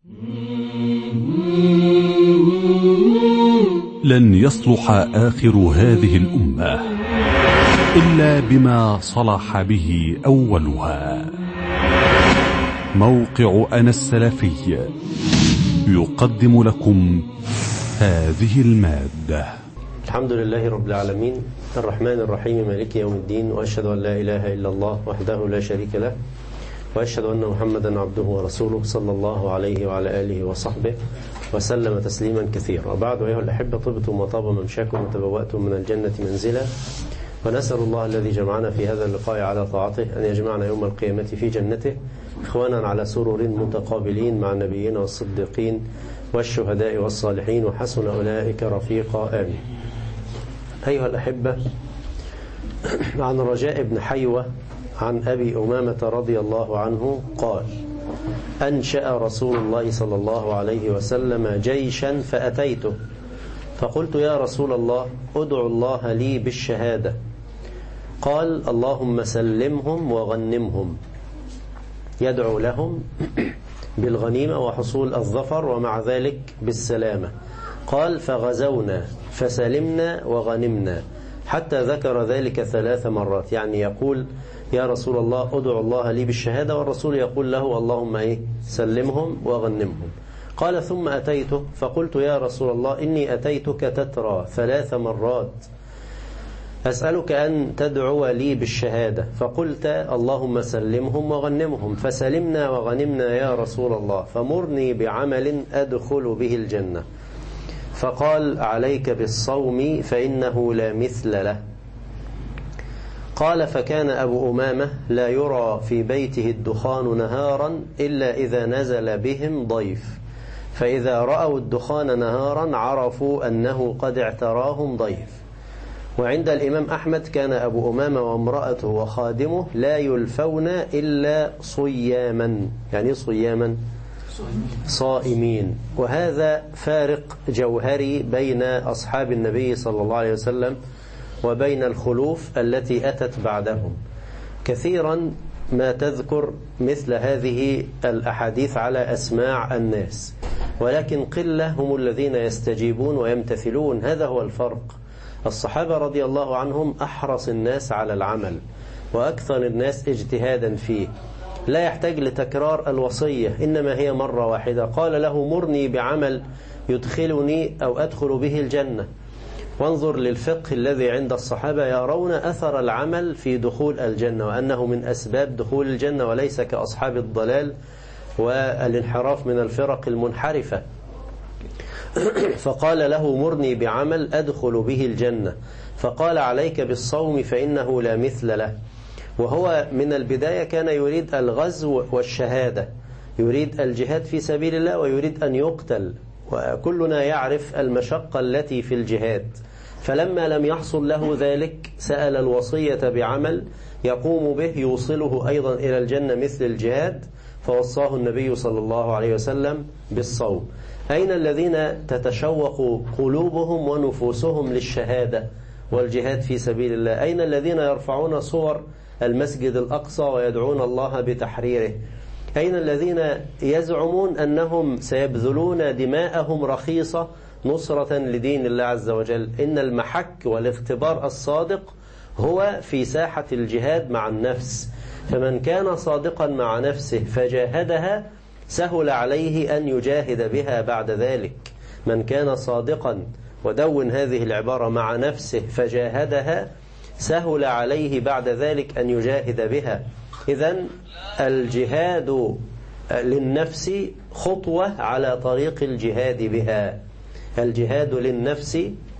لن يصلح آخر هذه الأمة إلا بما صلح به أولها موقع أنا السلفي يقدم لكم هذه المادة الحمد لله رب العالمين الرحمن الرحيم مالك يوم الدين وأشهد أن لا إله إلا الله وحده لا شريك له وأشهد أن محمدا عبده ورسوله صلى الله عليه وعلى آله وصحبه وسلم تسليما كثيرا وبعد أيها الأحبة طبتم وطاب ممشاكم وتبوأتم من الجنة منزلا ونسأل الله الذي جمعنا في هذا اللقاء على طاعته أن يجمعنا يوم القيامة في جنته إخوانا على سرر متقابلين مع النبيين والصديقين والشهداء والصالحين وحسن أولئك رفيقا آمين أيها الأحبة عن رجاء بن حيوة عن أبي أمامة رضي الله عنه قال أنشأ رسول الله صلى الله عليه وسلم جيشا فأتيته فقلت يا رسول الله ادعو الله لي بالشهادة قال اللهم سلمهم وغنمهم يدعو لهم بالغنيمة وحصول الظفر ومع ذلك بالسلامة قال فغزونا فسلمنا وغنمنا حتى ذكر ذلك ثلاث مرات يعني يقول يا رسول الله ادعو الله لي بالشهادة والرسول يقول له اللهم إيه سلمهم وغنمهم قال ثم أتيته فقلت يا رسول الله إني أتيتك تترى ثلاث مرات أسألك أن تدعو لي بالشهادة فقلت اللهم سلمهم وغنمهم فسلمنا وغنمنا يا رسول الله فمرني بعمل أدخل به الجنة فقال عليك بالصوم فإنه لا مثل له قال فكان أبو أمامة لا يرى في بيته الدخان نهارا إلا إذا نزل بهم ضيف فإذا رأوا الدخان نهارا عرفوا أنه قد اعتراهم ضيف وعند الإمام أحمد كان أبو أمامة وامرأته وخادمه لا يلفون إلا صياما يعني صياما صائمين وهذا فارق جوهري بين أصحاب النبي صلى الله عليه وسلم وبين الخلوف التي أتت بعدهم كثيرا ما تذكر مثل هذه الأحاديث على أسماع الناس ولكن قلة هم الذين يستجيبون ويمتثلون هذا هو الفرق الصحابة رضي الله عنهم أحرص الناس على العمل وأكثر الناس اجتهادا فيه لا يحتاج لتكرار الوصية إنما هي مرة واحدة قال له مرني بعمل يدخلني أو أدخل به الجنة وانظر للفقه الذي عند الصحابة يرون أثر العمل في دخول الجنة وأنه من أسباب دخول الجنة وليس كأصحاب الضلال والانحراف من الفرق المنحرفة فقال له مرني بعمل أدخل به الجنة فقال عليك بالصوم فإنه لا مثل له وهو من البداية كان يريد الغزو والشهادة يريد الجهاد في سبيل الله ويريد أن يقتل وكلنا يعرف المشقة التي في الجهاد فلما لم يحصل له ذلك سأل الوصية بعمل يقوم به يوصله أيضا إلى الجنة مثل الجهاد فوصاه النبي صلى الله عليه وسلم بالصوم أين الذين تتشوق قلوبهم ونفوسهم للشهادة والجهاد في سبيل الله أين الذين يرفعون صور المسجد الأقصى ويدعون الله بتحريره أين الذين يزعمون أنهم سيبذلون دماءهم رخيصة نصرة لدين الله عز وجل إن المحك والاختبار الصادق هو في ساحة الجهاد مع النفس فمن كان صادقا مع نفسه فجاهدها سهل عليه أن يجاهد بها بعد ذلك من كان صادقا ودون هذه العبارة مع نفسه فجاهدها سهل عليه بعد ذلك أن يجاهد بها إذا الجهاد للنفس خطوة على طريق الجهاد بها الجهاد للنفس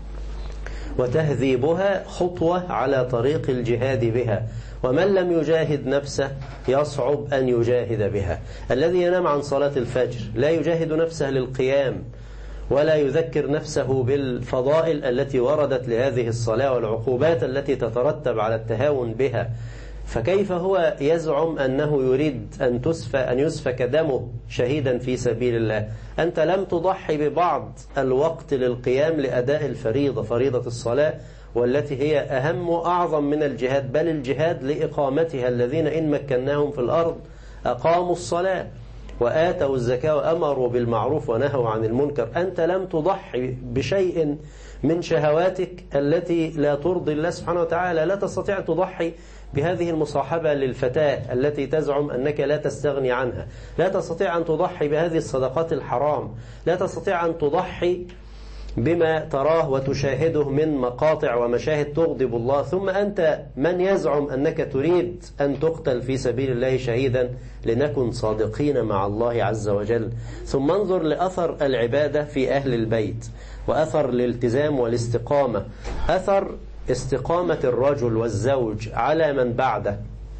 وتهذيبها خطوة على طريق الجهاد بها ومن لم يجاهد نفسه يصعب أن يجاهد بها الذي ينام عن صلاة الفجر لا يجاهد نفسه للقيام ولا يذكر نفسه بالفضائل التي وردت لهذه الصلاة والعقوبات التي تترتب على التهاون بها فكيف هو يزعم أنه يريد أن تسفى أن يسفك دمه شهيدا في سبيل الله أنت لم تضحي ببعض الوقت للقيام لأداء الفريضة فريضة الصلاة والتي هي أهم وأعظم من الجهاد بل الجهاد لإقامتها الذين إن مكناهم في الأرض أقاموا الصلاة وآتوا الزكاة وأمروا بالمعروف ونهوا عن المنكر أنت لم تضحي بشيء من شهواتك التي لا ترضي الله سبحانه وتعالى لا تستطيع أن تضحي بهذه المصاحبة للفتاة التي تزعم أنك لا تستغني عنها لا تستطيع أن تضحي بهذه الصدقات الحرام لا تستطيع أن تضحي بما تراه وتشاهده من مقاطع ومشاهد تغضب الله ثم أنت من يزعم أنك تريد أن تقتل في سبيل الله شهيدا لنكن صادقين مع الله عز وجل ثم انظر لأثر العبادة في أهل البيت وأثر الالتزام والاستقامة أثر استقامة الرجل والزوج على من بعده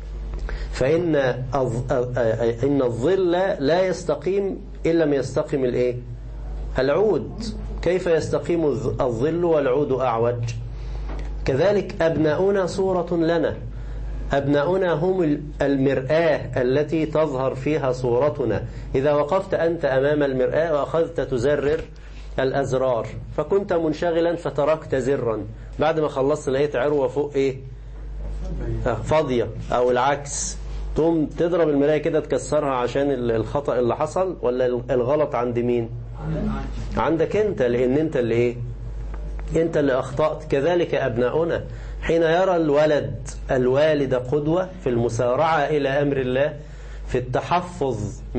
فإن إن الظل لا يستقيم إلا ما يستقيم الإيه؟ العود كيف يستقيم الظل والعود أعوج كذلك أبناؤنا صورة لنا أبناؤنا هم المرآة التي تظهر فيها صورتنا إذا وقفت أنت أمام المرآة وأخذت تزرر الأزرار فكنت منشغلا فتركت زرا بعد ما خلصت لقيت عروة فوق إيه فاضية أو العكس تقوم تضرب المراية كده تكسرها عشان الخطأ اللي حصل ولا الغلط عند مين عندك انت لان انت اللي ايه انت اللي اخطأت كذلك ابناؤنا حين يرى الولد الوالد قدوة في المسارعة الى امر الله في التحفظ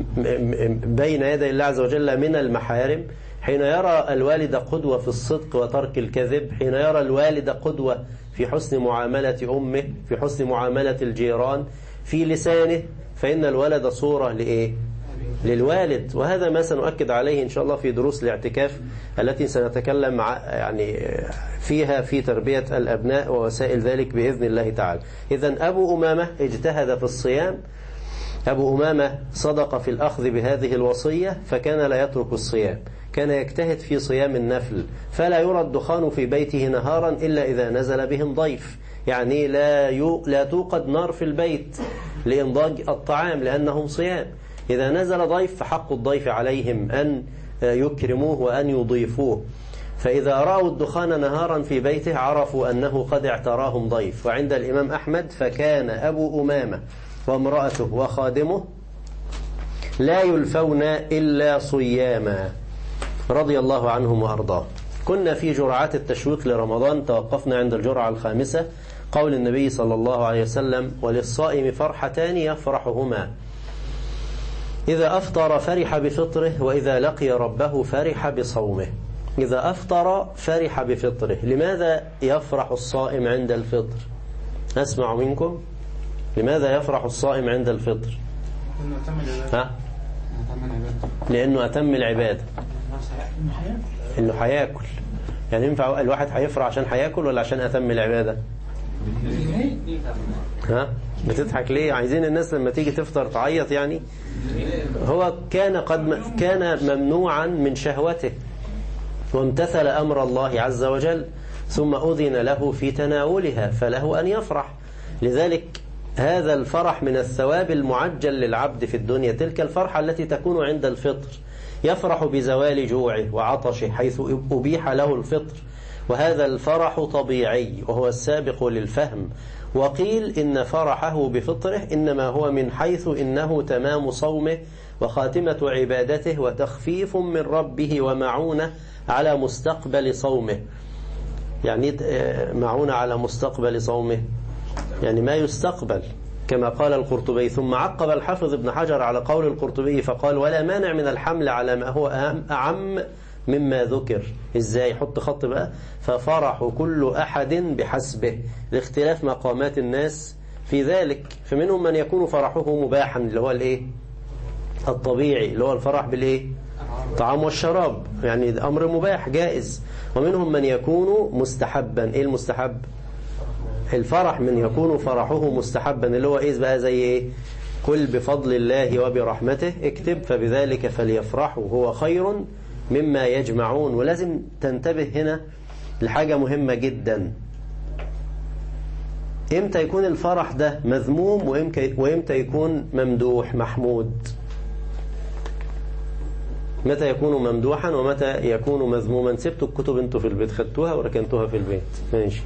بين يدي الله عز وجل من المحارم حين يرى الوالد قدوة في الصدق وترك الكذب حين يرى الوالد قدوة في حسن معاملة أمه في حسن معاملة الجيران في لسانه فإن الولد صورة لإيه للوالد وهذا ما سنؤكد عليه إن شاء الله في دروس الاعتكاف التي سنتكلم يعني فيها في تربية الأبناء ووسائل ذلك بإذن الله تعالى إذا أبو أمامة اجتهد في الصيام أبو أمامة صدق في الأخذ بهذه الوصية فكان لا يترك الصيام كان يجتهد في صيام النفل فلا يرى الدخان في بيته نهارا إلا إذا نزل بهم ضيف يعني لا لا توقد نار في البيت لإنضاج الطعام لأنهم صيام إذا نزل ضيف فحق الضيف عليهم أن يكرموه وأن يضيفوه فإذا رأوا الدخان نهارا في بيته عرفوا أنه قد اعتراهم ضيف وعند الإمام أحمد فكان أبو أمامة وامرأته وخادمه لا يلفون إلا صياما رضي الله عنهم وأرضاه كنا في جرعات التشويق لرمضان توقفنا عند الجرعة الخامسة قول النبي صلى الله عليه وسلم وللصائم فرحتان يفرحهما إذا أفطر فرح بفطره وإذا لقي ربه فرح بصومه إذا أفطر فرح بفطره لماذا يفرح الصائم عند الفطر أسمع منكم لماذا يفرح الصائم عند الفطر ها؟ لأنه أتم العبادة إنه هياكل يعني ينفع الواحد هيفرح عشان هياكل ولا عشان أتم العبادة ها بتضحك ليه عايزين الناس لما تيجي تفطر تعيط يعني هو كان قد كان ممنوعا من شهوته وامتثل أمر الله عز وجل ثم أذن له في تناولها فله أن يفرح لذلك هذا الفرح من الثواب المعجل للعبد في الدنيا تلك الفرحة التي تكون عند الفطر يفرح بزوال جوعه وعطشه حيث أبيح له الفطر وهذا الفرح طبيعي وهو السابق للفهم وقيل إن فرحه بفطره إنما هو من حيث إنه تمام صومه وخاتمة عبادته وتخفيف من ربه ومعونة على مستقبل صومه يعني معونة على مستقبل صومه يعني ما يستقبل كما قال القرطبي ثم عقب الحافظ ابن حجر على قول القرطبي فقال ولا مانع من الحمل على ما هو أهم أعم مما ذكر ازاي حط خط بقى ففرح كل أحد بحسبه لاختلاف مقامات الناس في ذلك فمنهم من يكون فرحه مباحا اللي هو الايه الطبيعي اللي هو الفرح بالايه طعام والشراب يعني أمر مباح جائز ومنهم من يكون مستحبا ايه المستحب الفرح من يكون فرحه مستحبا اللي هو ايه بقى زي ايه قل بفضل الله وبرحمته اكتب فبذلك فليفرحوا هو خير مما يجمعون ولازم تنتبه هنا لحاجة مهمة جدا امتى يكون الفرح ده مذموم وامتى يكون ممدوح محمود متى يكون ممدوحا ومتى يكون مذموما سبتوا الكتب انتوا في البيت خدتوها وركنتوها في البيت ماشي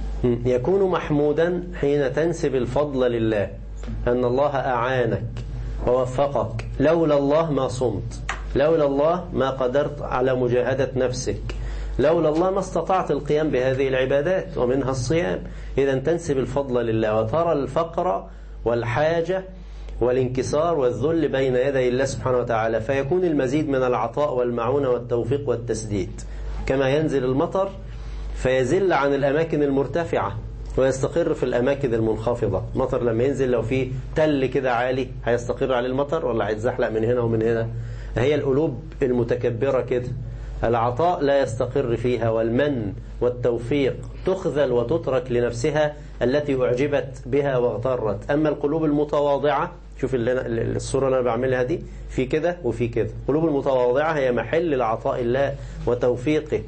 يكون محمودا حين تنسب الفضل لله أن الله أعانك ووفقك لولا الله ما صمت لولا الله ما قدرت على مجاهدة نفسك لولا الله ما استطعت القيام بهذه العبادات ومنها الصيام إذا تنسب الفضل لله وترى الفقر والحاجة والانكسار والذل بين يدي الله سبحانه وتعالى فيكون المزيد من العطاء والمعونة والتوفيق والتسديد كما ينزل المطر فيزل عن الأماكن المرتفعة ويستقر في الأماكن المنخفضة مطر لما ينزل لو في تل كده عالي هيستقر عليه المطر ولا هيتزحلق من هنا ومن هنا هي القلوب المتكبرة كده العطاء لا يستقر فيها والمن والتوفيق تخذل وتترك لنفسها التي أعجبت بها واغترت أما القلوب المتواضعة شوف اللي أنا الصورة اللي أنا بعملها دي في كده وفي كده القلوب المتواضعة هي محل العطاء الله وتوفيقه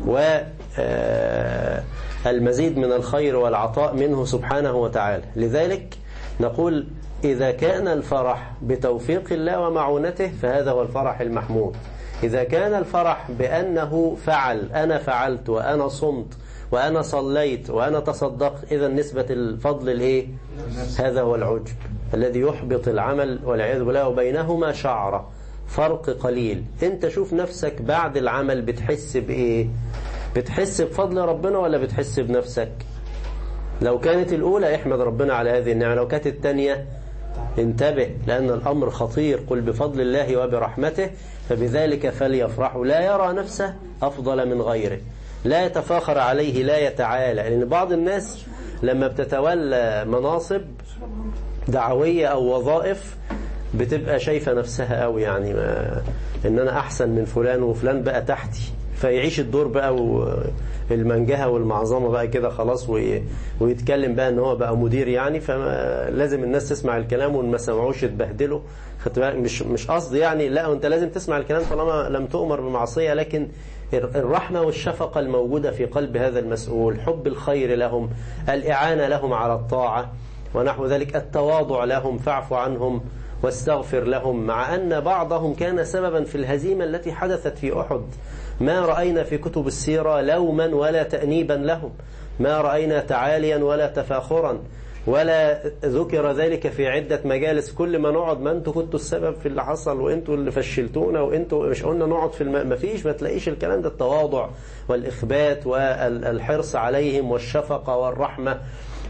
والمزيد من الخير والعطاء منه سبحانه وتعالى لذلك نقول إذا كان الفرح بتوفيق الله ومعونته فهذا هو الفرح المحمود إذا كان الفرح بأنه فعل أنا فعلت وأنا صمت وأنا صليت وأنا تصدقت إذا نسبة الفضل الإيه؟ هذا هو العجب الذي يحبط العمل والعياذ بالله وبينهما شعرة فرق قليل انت شوف نفسك بعد العمل بتحس بإيه بتحس بفضل ربنا ولا بتحس بنفسك لو كانت الأولى احمد ربنا على هذه النعمة لو كانت الثانية انتبه لأن الأمر خطير قل بفضل الله وبرحمته فبذلك فليفرحوا لا يرى نفسه أفضل من غيره لا يتفاخر عليه لا يتعالى لأن بعض الناس لما بتتولى مناصب دعوية أو وظائف بتبقى شايفة نفسها قوي يعني ما إن أنا أحسن من فلان وفلان بقى تحتي فيعيش الدور بقى والمنجهة والمعظمة بقى كده خلاص ويتكلم بقى ان هو بقى مدير يعني فلازم الناس تسمع الكلام وما سمعوش يتبهدلوا مش مش قصدي يعني لا انت لازم تسمع الكلام طالما لم تؤمر بمعصية لكن الرحمة والشفقة الموجودة في قلب هذا المسؤول حب الخير لهم الإعانة لهم على الطاعة ونحو ذلك التواضع لهم فاعف عنهم واستغفر لهم مع أن بعضهم كان سببا في الهزيمة التي حدثت في أحد ما رأينا في كتب السيرة لوما ولا تأنيبا لهم ما رأينا تعاليا ولا تفاخرا ولا ذكر ذلك في عدة مجالس كل ما نقعد ما انتوا كنتوا السبب في اللي حصل وانتوا اللي فشلتونا وانتوا مش قلنا نقعد في الم... ما فيش ما تلاقيش الكلام ده التواضع والإخبات والحرص عليهم والشفقة والرحمة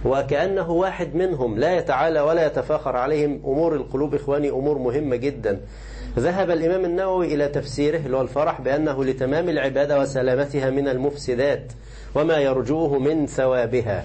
وكأنه واحد منهم لا يتعالى ولا يتفاخر عليهم أمور القلوب إخواني أمور مهمة جدا ذهب الإمام النووي إلى تفسيره اللي هو الفرح بأنه لتمام العبادة وسلامتها من المفسدات وما يرجوه من ثوابها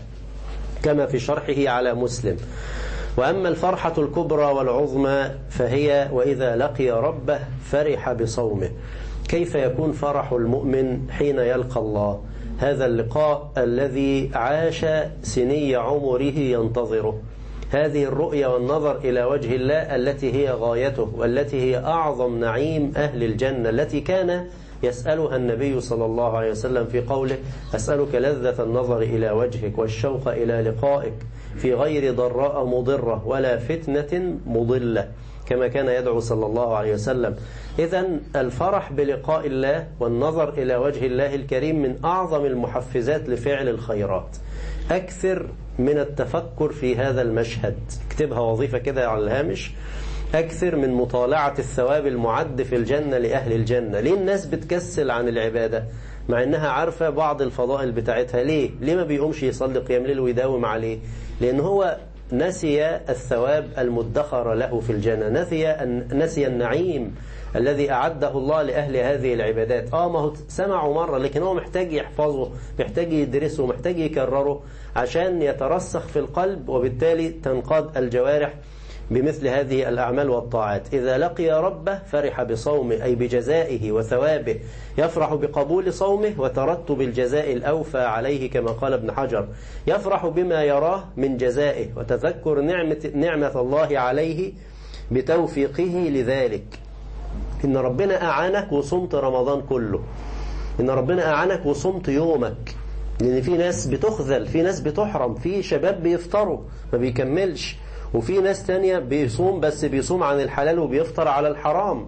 كما في شرحه على مسلم وأما الفرحة الكبرى والعظمى فهي وإذا لقي ربه فرح بصومه كيف يكون فرح المؤمن حين يلقى الله هذا اللقاء الذي عاش سني عمره ينتظره هذه الرؤية والنظر إلى وجه الله التي هي غايته والتي هي أعظم نعيم أهل الجنة التي كان يسألها النبي صلى الله عليه وسلم في قوله أسألك لذة النظر إلى وجهك والشوق إلى لقائك في غير ضراء مضرة ولا فتنة مضلة كما كان يدعو صلى الله عليه وسلم إذا الفرح بلقاء الله والنظر إلى وجه الله الكريم من أعظم المحفزات لفعل الخيرات أكثر من التفكر في هذا المشهد اكتبها وظيفة كده على الهامش أكثر من مطالعة الثواب المعد في الجنة لأهل الجنة ليه الناس بتكسل عن العبادة مع أنها عارفة بعض الفضائل بتاعتها ليه ليه ما بيقومش يصلي قيام ليل ويداوم عليه لأن هو نسي الثواب المدخر له في الجنة نسي, نسي النعيم الذي أعده الله لأهل هذه العبادات آه ما هو سمعوا مرة لكن هو محتاج يحفظه محتاج يدرسه محتاج يكرره عشان يترسخ في القلب وبالتالي تنقاد الجوارح بمثل هذه الأعمال والطاعات إذا لقي ربه فرح بصومه أي بجزائه وثوابه يفرح بقبول صومه وترتب الجزاء الأوفى عليه كما قال ابن حجر يفرح بما يراه من جزائه وتذكر نعمة, نعمة الله عليه بتوفيقه لذلك إن ربنا أعانك وصمت رمضان كله إن ربنا أعانك وصمت يومك لأن في ناس بتخذل في ناس بتحرم في شباب بيفطروا ما بيكملش وفي ناس تانية بيصوم بس بيصوم عن الحلال وبيفطر على الحرام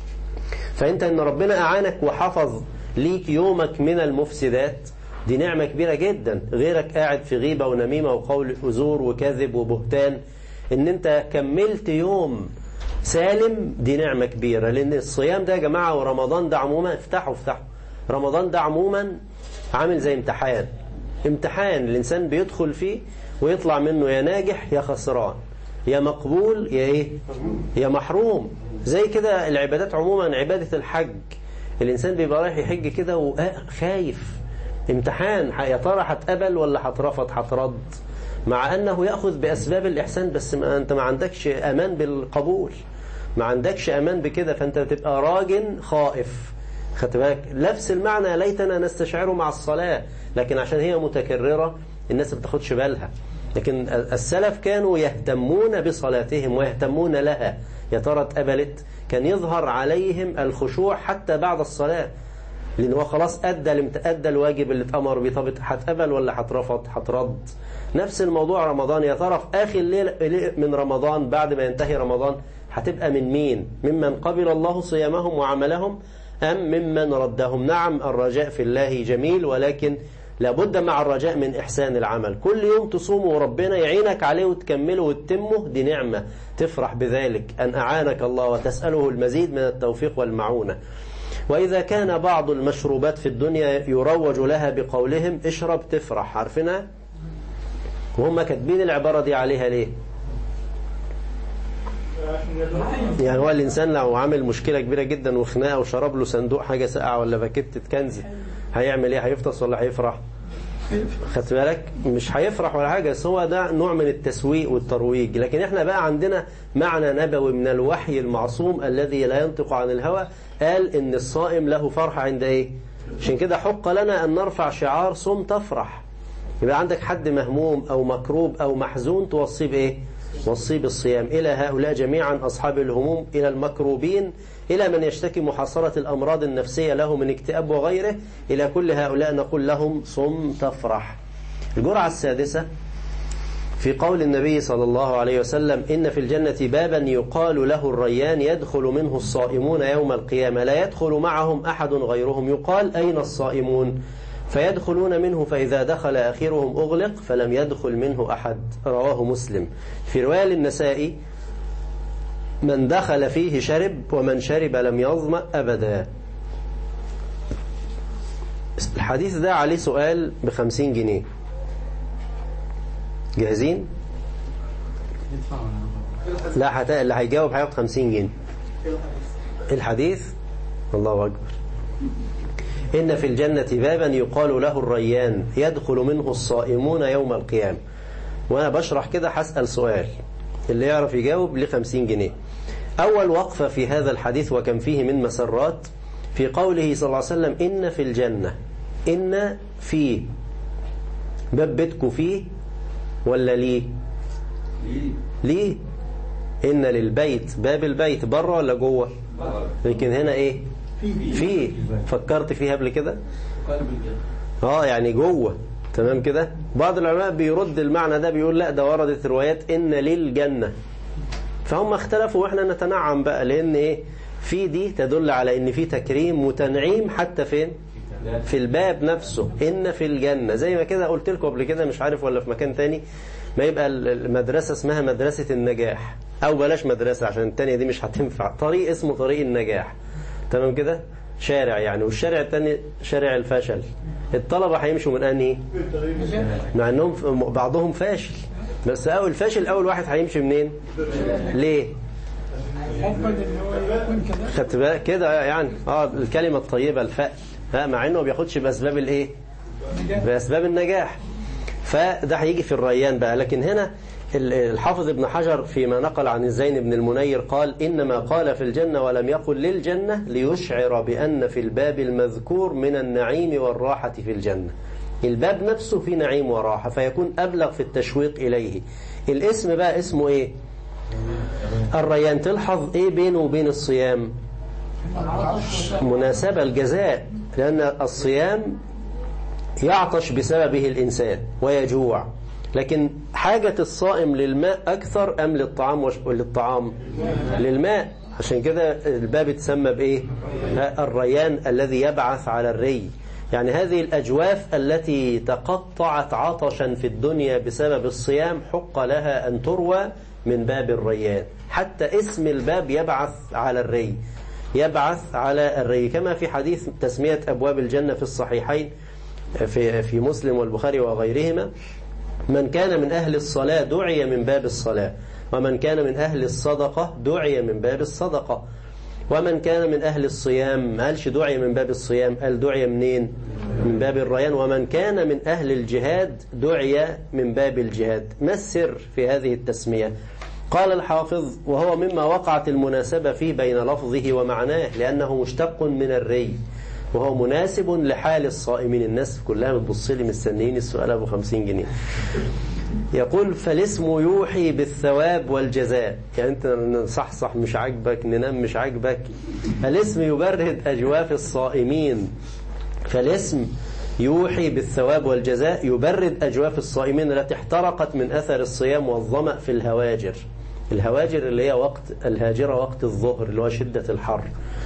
فأنت إن ربنا أعانك وحفظ ليك يومك من المفسدات دي نعمة كبيرة جدا غيرك قاعد في غيبة ونميمة وقول أزور وكذب وبهتان إن أنت كملت يوم سالم دي نعمة كبيرة لأن الصيام ده يا جماعة ورمضان ده عموما افتحوا افتحوا رمضان ده عموما عامل زي امتحان امتحان الإنسان بيدخل فيه ويطلع منه يا ناجح يا خسران يا مقبول يا ايه يا محروم زي كده العبادات عموما عبادة الحج الإنسان بيبقى رايح يحج كده وخايف امتحان يا ترى هتقبل ولا هترفض هترد مع أنه يأخذ بأسباب الإحسان بس ما أنت ما عندكش أمان بالقبول ما عندكش أمان بكده فأنت بتبقى راجل خائف خدت بالك نفس المعنى ليتنا نستشعره مع الصلاة لكن عشان هي متكررة الناس ما بتاخدش بالها لكن السلف كانوا يهتمون بصلاتهم ويهتمون لها يا ترى اتقبلت كان يظهر عليهم الخشوع حتى بعد الصلاة لأن هو خلاص أدى أدى الواجب اللي اتأمر بيه طب هتقبل ولا هترفض هترد نفس الموضوع رمضان يا ترى في آخر ليلة من رمضان بعد ما ينتهي رمضان هتبقى من مين ممن قبل الله صيامهم وعملهم أم ممن ردهم نعم الرجاء في الله جميل ولكن لابد مع الرجاء من إحسان العمل كل يوم تصومه وربنا يعينك عليه وتكمله وتتمه دي نعمة تفرح بذلك أن أعانك الله وتسأله المزيد من التوفيق والمعونة وإذا كان بعض المشروبات في الدنيا يروج لها بقولهم اشرب تفرح عارفينها وهم كاتبين العبارة دي عليها ليه يعني هو الإنسان لو عامل مشكلة كبيرة جدا وخناقه وشرب له صندوق حاجة ساقعة ولا باكيت كنز هيعمل ايه هيفطس ولا هيفرح خدت بالك مش هيفرح ولا حاجة بس هو ده نوع من التسويق والترويج لكن احنا بقى عندنا معنى نبوي من الوحي المعصوم الذي لا ينطق عن الهوى قال ان الصائم له فرحة عند ايه عشان كده حق لنا ان نرفع شعار صم تفرح يبقى عندك حد مهموم او مكروب او محزون توصيه بايه وصيه بالصيام إلى هؤلاء جميعا أصحاب الهموم إلى المكروبين إلى من يشتكي محاصرة الأمراض النفسية له من اكتئاب وغيره إلى كل هؤلاء نقول لهم صم تفرح الجرعة السادسة في قول النبي صلى الله عليه وسلم إن في الجنة بابا يقال له الريان يدخل منه الصائمون يوم القيامة لا يدخل معهم أحد غيرهم يقال أين الصائمون فيدخلون منه فإذا دخل آخرهم أغلق فلم يدخل منه أحد رواه مسلم في رواية النسائي من دخل فيه شرب ومن شرب لم يظمأ أبدا الحديث ده عليه سؤال بخمسين جنيه جاهزين لا حتى اللي هيجاوب هياخد خمسين جنيه الحديث الله أكبر إن في الجنة بابا يقال له الريان يدخل منه الصائمون يوم القيامة وأنا بشرح كده هسأل سؤال اللي يعرف يجاوب ل 50 جنيه أول وقفة في هذا الحديث وكم فيه من مسرات في قوله صلى الله عليه وسلم إن في الجنة إن في باب بيتكم فيه ولا ليه ليه إن للبيت باب البيت بره ولا جوه لكن هنا إيه فيه فكرت فيه قبل كده اه يعني جوه تمام كده بعض العلماء بيرد المعنى ده بيقول لا ده وردت روايات ان للجنة فهم اختلفوا واحنا نتنعم بقى لان ايه في دي تدل على ان في تكريم وتنعيم حتى فين في الباب نفسه ان في الجنة زي ما كده قلت لكم قبل كده مش عارف ولا في مكان تاني ما يبقى المدرسة اسمها مدرسة النجاح او بلاش مدرسة عشان التانية دي مش هتنفع طريق اسمه طريق النجاح تمام كده شارع يعني والشارع الثاني شارع الفشل الطلبة هيمشوا من انهي مع انهم بعضهم فاشل بس اول الفاشل اول واحد هيمشي منين ليه خدت بالك كده يعني اه الكلمة الطيبة الفأل ها مع انه ما بياخدش باسباب الايه باسباب النجاح فده هيجي في الريان بقى لكن هنا الحافظ ابن حجر فيما نقل عن الزين بن المنير قال إنما قال في الجنة ولم يقل للجنة ليشعر بأن في الباب المذكور من النعيم والراحة في الجنة الباب نفسه فيه نعيم وراحة فيكون أبلغ في التشويق إليه الاسم بقى اسمه إيه الريان تلحظ إيه بينه وبين الصيام مناسبة الجزاء لأن الصيام يعطش بسببه الإنسان ويجوع لكن حاجة الصائم للماء أكثر أم للطعام للطعام للماء عشان كده الباب اتسمى بإيه الريان الذي يبعث على الري يعني هذه الأجواف التي تقطعت عطشا في الدنيا بسبب الصيام حق لها أن تروى من باب الريان حتى اسم الباب يبعث على الري يبعث على الري كما في حديث تسمية أبواب الجنة في الصحيحين في, في مسلم والبخاري وغيرهما من كان من أهل الصلاة دعي من باب الصلاة ومن كان من أهل الصدقة دعي من باب الصدقة ومن كان من أهل الصيام ما قالش دعي من باب الصيام قال دعي منين من باب الريان ومن كان من أهل الجهاد دعي من باب الجهاد ما السر في هذه التسمية قال الحافظ وهو مما وقعت المناسبة فيه بين لفظه ومعناه لأنه مشتق من الري وهو مناسب لحال الصائمين الناس كلها بتبص لي مستنيين السؤال أبو خمسين جنيه يقول فالاسم يوحي بالثواب والجزاء يعني انت نصحصح مش عاجبك ننام مش عاجبك الاسم يبرد أجواف الصائمين فالاسم يوحي بالثواب والجزاء يبرد أجواف الصائمين التي احترقت من أثر الصيام والظمأ في الهواجر الهواجر اللي هي وقت الهاجرة وقت الظهر اللي هو شدة الحر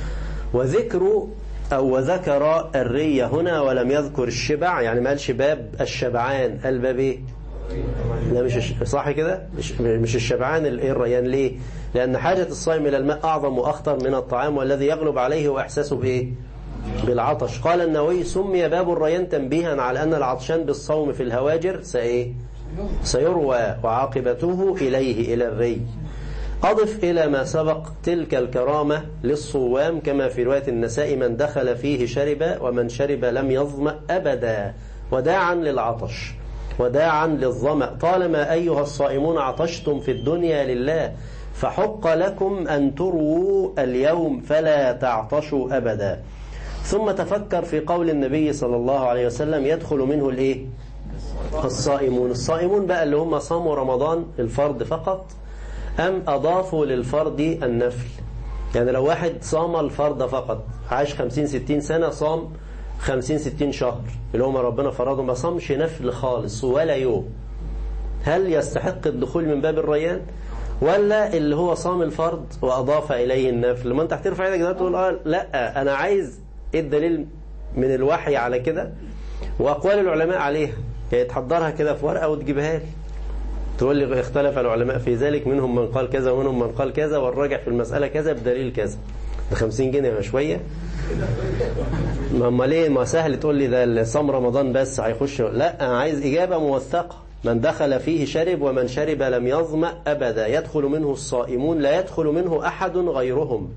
وذكر أو وذكر الري هنا ولم يذكر الشبع يعني ما قالش باب الشبعان قال باب ايه لا مش صح كده مش, مش الشبعان الايه الريان ليه لأن حاجة الصائم إلى الماء أعظم وأخطر من الطعام والذي يغلب عليه هو إحساسه بإيه بالعطش قال النووي سمي باب الريان تنبيها على أن العطشان بالصوم في الهواجر سإيه سيروى وعاقبته إليه إلى الري أضف إلى ما سبق تلك الكرامة للصوام كما في رواية النساء من دخل فيه شرب ومن شرب لم يظمأ أبدا وداعا للعطش وداعا للظمأ طالما أيها الصائمون عطشتم في الدنيا لله فحق لكم أن تروا اليوم فلا تعطشوا أبدا ثم تفكر في قول النبي صلى الله عليه وسلم يدخل منه الايه الصائمون الصائمون بقى اللي هم صاموا رمضان الفرض فقط أم أضافوا للفرض النفل يعني لو واحد صام الفرض فقط عاش 50 60 سنة صام 50 60 شهر اللي هم ربنا فرضه ما صامش نفل خالص ولا يوم هل يستحق الدخول من باب الريان ولا اللي هو صام الفرض وأضاف إليه النفل ما أنت هترفع ايدك دلوقتي تقول آه لا أنا عايز إيه الدليل من الوحي على كده وأقوال العلماء عليها يعني تحضرها كده في ورقة وتجيبها لي تقول لي اختلف العلماء في ذلك منهم من قال كذا ومنهم من قال كذا والراجع في المسألة كذا بدليل كذا ب 50 جنيه شوية ما هم ليه ما سهل تقول لي ده صام رمضان بس هيخش لا أنا عايز إجابة موثقة من دخل فيه شرب ومن شرب لم يظمأ أبدا يدخل منه الصائمون لا يدخل منه أحد غيرهم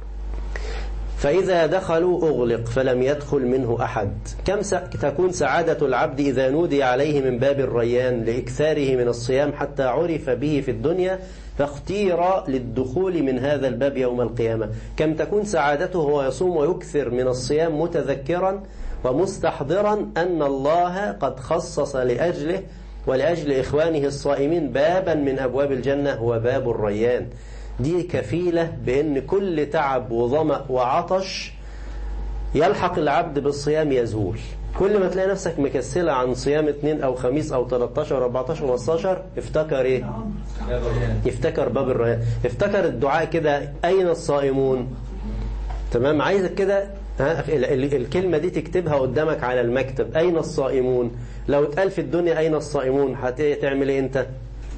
فإذا دخلوا أغلق فلم يدخل منه أحد كم تكون سعادة العبد إذا نودي عليه من باب الريان لإكثاره من الصيام حتى عرف به في الدنيا فاختير للدخول من هذا الباب يوم القيامة كم تكون سعادته وهو يصوم ويكثر من الصيام متذكرا ومستحضرا أن الله قد خصص لأجله ولأجل إخوانه الصائمين بابا من أبواب الجنة هو باب الريان دي كفيلة بأن كل تعب وظمأ وعطش يلحق العبد بالصيام يزول كل ما تلاقي نفسك مكسلة عن صيام اثنين أو خميس أو 13 14 15 افتكر إيه افتكر باب الريان افتكر الدعاء كده أين الصائمون تمام عايزك كده الكلمة دي تكتبها قدامك على المكتب أين الصائمون لو اتقال في الدنيا أين الصائمون هتعمل إيه أنت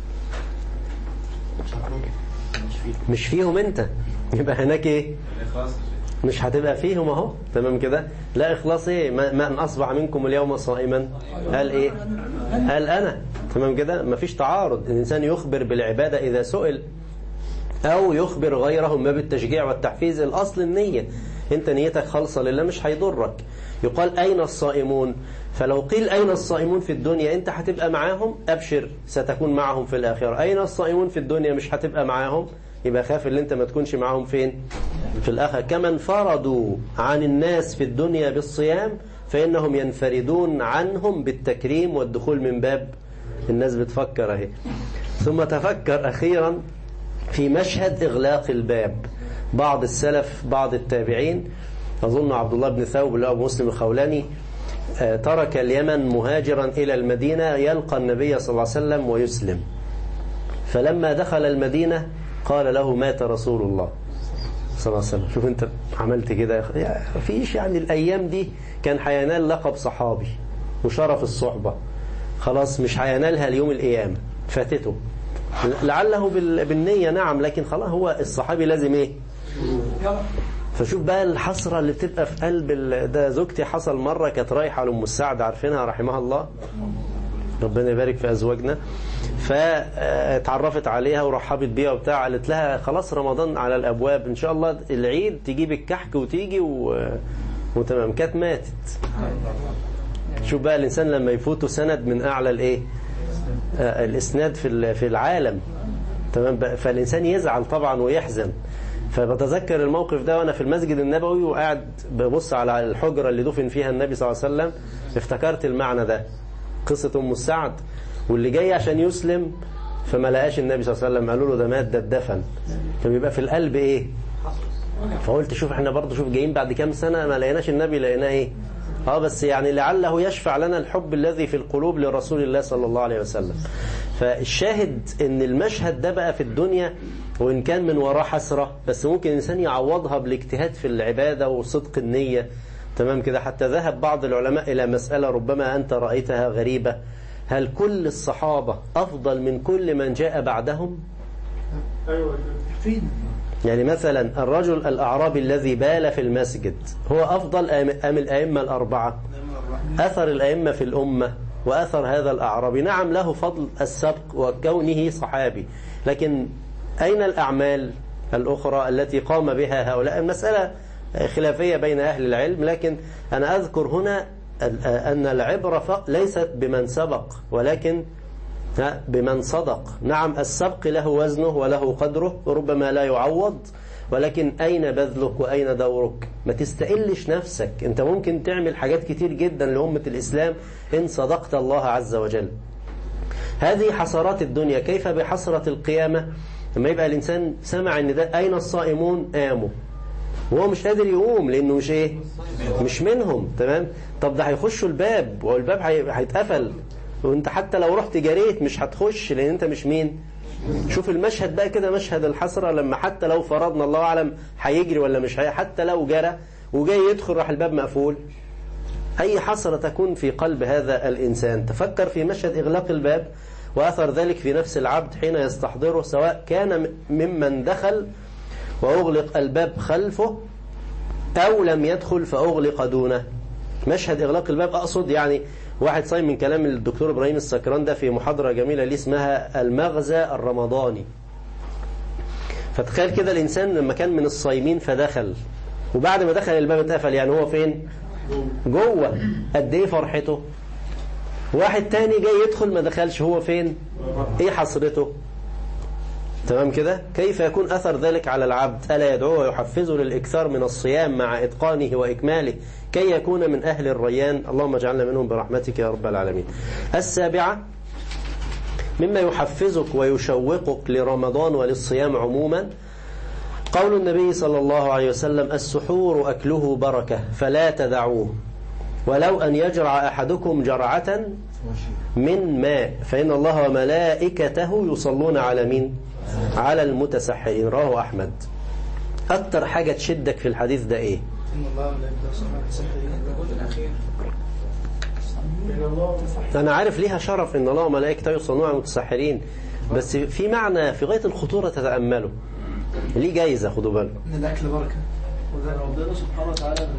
مش فيهم أنت يبقى هناك إيه مش هتبقى فيهم اهو تمام كده لا إخلاص إيه من أصبح منكم اليوم صائما قال إيه قال أنا تمام كده مفيش تعارض الإنسان يخبر بالعبادة إذا سئل أو يخبر غيره ما بالتشجيع والتحفيز الأصل النية أنت نيتك خالصة لله مش هيضرك يقال أين الصائمون فلو قيل أين الصائمون في الدنيا أنت هتبقى معاهم أبشر ستكون معهم في الآخرة أين الصائمون في الدنيا مش هتبقى معاهم يبقى خاف اللي أنت ما تكونش معاهم فين في الآخرة كما انفردوا عن الناس في الدنيا بالصيام فإنهم ينفردون عنهم بالتكريم والدخول من باب الناس بتفكر اهي ثم تفكر أخيرا في مشهد إغلاق الباب بعض السلف بعض التابعين أظن عبد الله بن ثوب اللي هو مسلم الخولاني ترك اليمن مهاجرا إلى المدينة يلقى النبي صلى الله عليه وسلم ويسلم فلما دخل المدينة قال له مات رسول الله صلى الله عليه وسلم شوف انت عملت كده فيش يعني الأيام دي كان هينال لقب صحابي وشرف الصحبة خلاص مش هينالها اليوم القيامة فاتته لعله بال- بالنية نعم لكن خلاص هو الصحابي لازم ايه فشوف بقى الحسرة اللي بتبقى في قلب ال- ده زوجتي حصل مرة كانت رايحة لأم السعد عارفينها رحمها الله ربنا يبارك في أزواجنا فاتعرفت عليها ورحبت بيها وبتاع قالت لها خلاص رمضان على الأبواب إن شاء الله العيد تجيب الكحك وتيجي و... وتمام كانت ماتت شوف بقى الإنسان لما يفوته سند من أعلى الإيه آه، الإسناد في ال- في العالم تمام بقى فالإنسان يزعل طبعا ويحزن فبتذكر الموقف ده وأنا في المسجد النبوي وقاعد ببص على الحجرة اللي دفن فيها النبي صلى الله عليه وسلم افتكرت المعنى ده قصة أم السعد واللي جاي عشان يسلم فما لقاش النبي صلى الله عليه وسلم قالوا له ده مات ده اتدفن فبيبقى في القلب ايه فقلت شوف احنا برضه شوف جايين بعد كام سنة ما لقيناش النبي لقيناه ايه اه بس يعني لعله يشفع لنا الحب الذي في القلوب لرسول الله صلى الله عليه وسلم فالشاهد ان المشهد ده بقى في الدنيا وان كان من وراه حسرة بس ممكن الانسان يعوضها بالاجتهاد في العبادة وصدق النية تمام كده حتى ذهب بعض العلماء الى مسألة ربما انت رأيتها غريبة هل كل الصحابة افضل من كل من جاء بعدهم ايوه فين يعني مثلا الرجل الأعرابي الذي بال في المسجد هو أفضل أم أم الأئمة الأربعة أثر الأئمة في الأمة وأثر هذا الأعرابي نعم له فضل السبق وكونه صحابي لكن أين الأعمال الأخرى التي قام بها هؤلاء المسألة خلافية بين أهل العلم لكن أنا أذكر هنا أن العبرة ف- ليست بمن سبق ولكن ها، بمن صدق نعم السبق له وزنه وله قدره وربما لا يعوض ولكن أين بذلك وأين دورك ما تستقلش نفسك أنت ممكن تعمل حاجات كتير جدا لأمة الإسلام إن صدقت الله عز وجل هذه حسرات الدنيا كيف بحسرة القيامة لما يبقى الإنسان سمع أن ده أين الصائمون قاموا وهو مش قادر يقوم لأنه مش إيه مش منهم تمام طب ده هيخشوا الباب والباب هي- هيتقفل وانت حتى لو رحت جريت مش هتخش لان انت مش مين شوف المشهد بقى كده مشهد الحسرة لما حتى لو فرضنا الله أعلم هيجري ولا مش هي حتى لو جرى وجاي يدخل راح الباب مقفول أي حسرة تكون في قلب هذا الإنسان تفكر في مشهد إغلاق الباب وأثر ذلك في نفس العبد حين يستحضره سواء كان ممن دخل وأغلق الباب خلفه أو لم يدخل فأغلق دونه مشهد إغلاق الباب أقصد يعني واحد صايم من كلام الدكتور إبراهيم السكران ده في محاضرة جميلة ليه اسمها المغزى الرمضاني فتخيل كده الإنسان لما كان من الصايمين فدخل وبعد ما دخل الباب اتقفل يعني هو فين جوه قد ايه فرحته واحد تاني جاي يدخل ما دخلش هو فين ايه حسرته تمام كده كيف يكون أثر ذلك على العبد ألا يدعوه ويحفزه للإكثار من الصيام مع إتقانه وإكماله كي يكون من أهل الريان اللهم اجعلنا منهم برحمتك يا رب العالمين السابعة مما يحفزك ويشوقك لرمضان وللصيام عموما قول النبي صلى الله عليه وسلم السحور أكله بركة فلا تدعوه ولو أن يجرع أحدكم جرعة من ماء فإن الله وملائكته يصلون على مين على المتسحرين رواه أحمد أكتر حاجة تشدك في الحديث ده إيه ان الله لا يقدر الجزء الاخير ان الله أنا عارف ليها شرف إن الله وملائكته يصلون على المتسحرين بس في معنى في غاية الخطورة تتأمله ليه جايزة خدوا بالكم ان الاكل بركه وده ربنا سبحانه وتعالى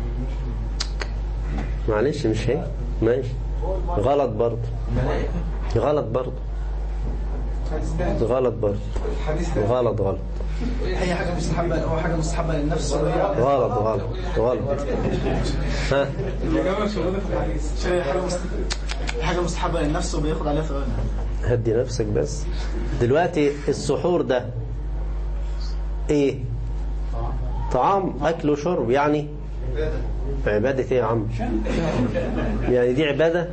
معلش مش هي ماشي غلط برضه الملائكه غلط برضه الحديث ده غلط برضه الحديث ده غلط غلط هي حاجه مستحبه هو حاجه مستحبه للنفس غلط غلط غلط ها الاجابه مش موجوده في الحديث هي حاجه مست- حاجه مستحبه للنفس وبياخد عليها ثواب هدي نفسك بس دلوقتي السحور ده ايه طعام اكل وشرب يعني عبادة ايه يا عم يعني دي عبادة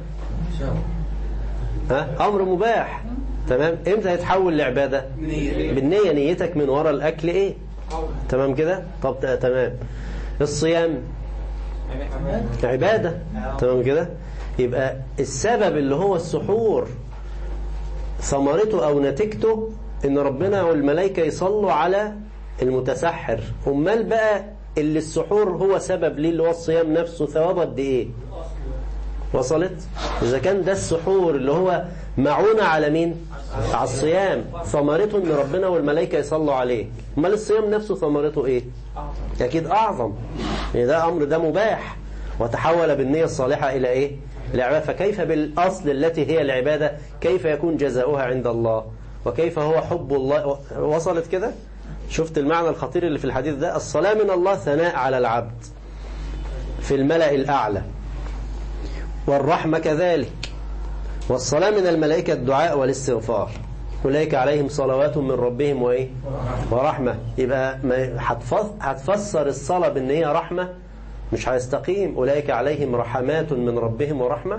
ها امر مباح تمام امتى يتحول لعبادة بالنية نيتك من وراء الاكل ايه تمام كده طب ت- تمام الصيام عبادة تمام كده يبقى السبب اللي هو السحور ثمرته أو نتيجته إن ربنا والملائكة يصلوا على المتسحر أمال بقى اللي السحور هو سبب ليه اللي هو الصيام نفسه ثواب قد إيه وصلت إذا كان ده السحور اللي هو معونة على مين على الصيام ثمرته ان ربنا والملائكة يصلوا عليه امال الصيام نفسه ثمرته ايه اكيد اعظم يعني ده امر ده مباح وتحول بالنية الصالحة الى ايه العبادة فكيف بالاصل التي هي العبادة كيف يكون جزاؤها عند الله وكيف هو حب الله وصلت كده شفت المعنى الخطير اللي في الحديث ده الصلاة من الله ثناء على العبد في الملأ الأعلى والرحمة كذلك والصلاة من الملائكة الدعاء والاستغفار أولئك عليهم صلوات من ربهم وإيه ورحمة يبقى ما هتفس- هتفسر الصلاة بأن هي رحمة مش هيستقيم أولئك عليهم رحمات من ربهم ورحمة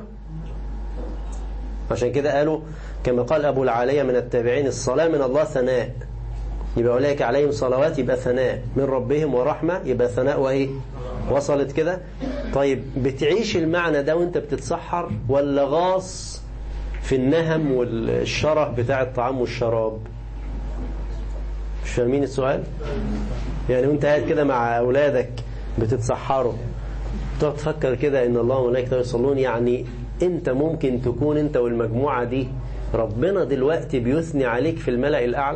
عشان كده قالوا كما قال أبو العالية من التابعين الصلاة من الله ثناء يبقى أولئك عليهم صلوات يبقى ثناء من ربهم ورحمة يبقى ثناء وإيه وصلت كده طيب بتعيش المعنى ده وانت بتتسحر ولا غاص في النهم والشره بتاع الطعام والشراب مش فاهمين السؤال يعني وانت قاعد كده مع أولادك بتتسحروا تقعد تفكر كده ان الله وملائكته يصلون يعني انت ممكن تكون انت والمجموعة دي ربنا دلوقتي بيثني عليك في الملأ الأعلى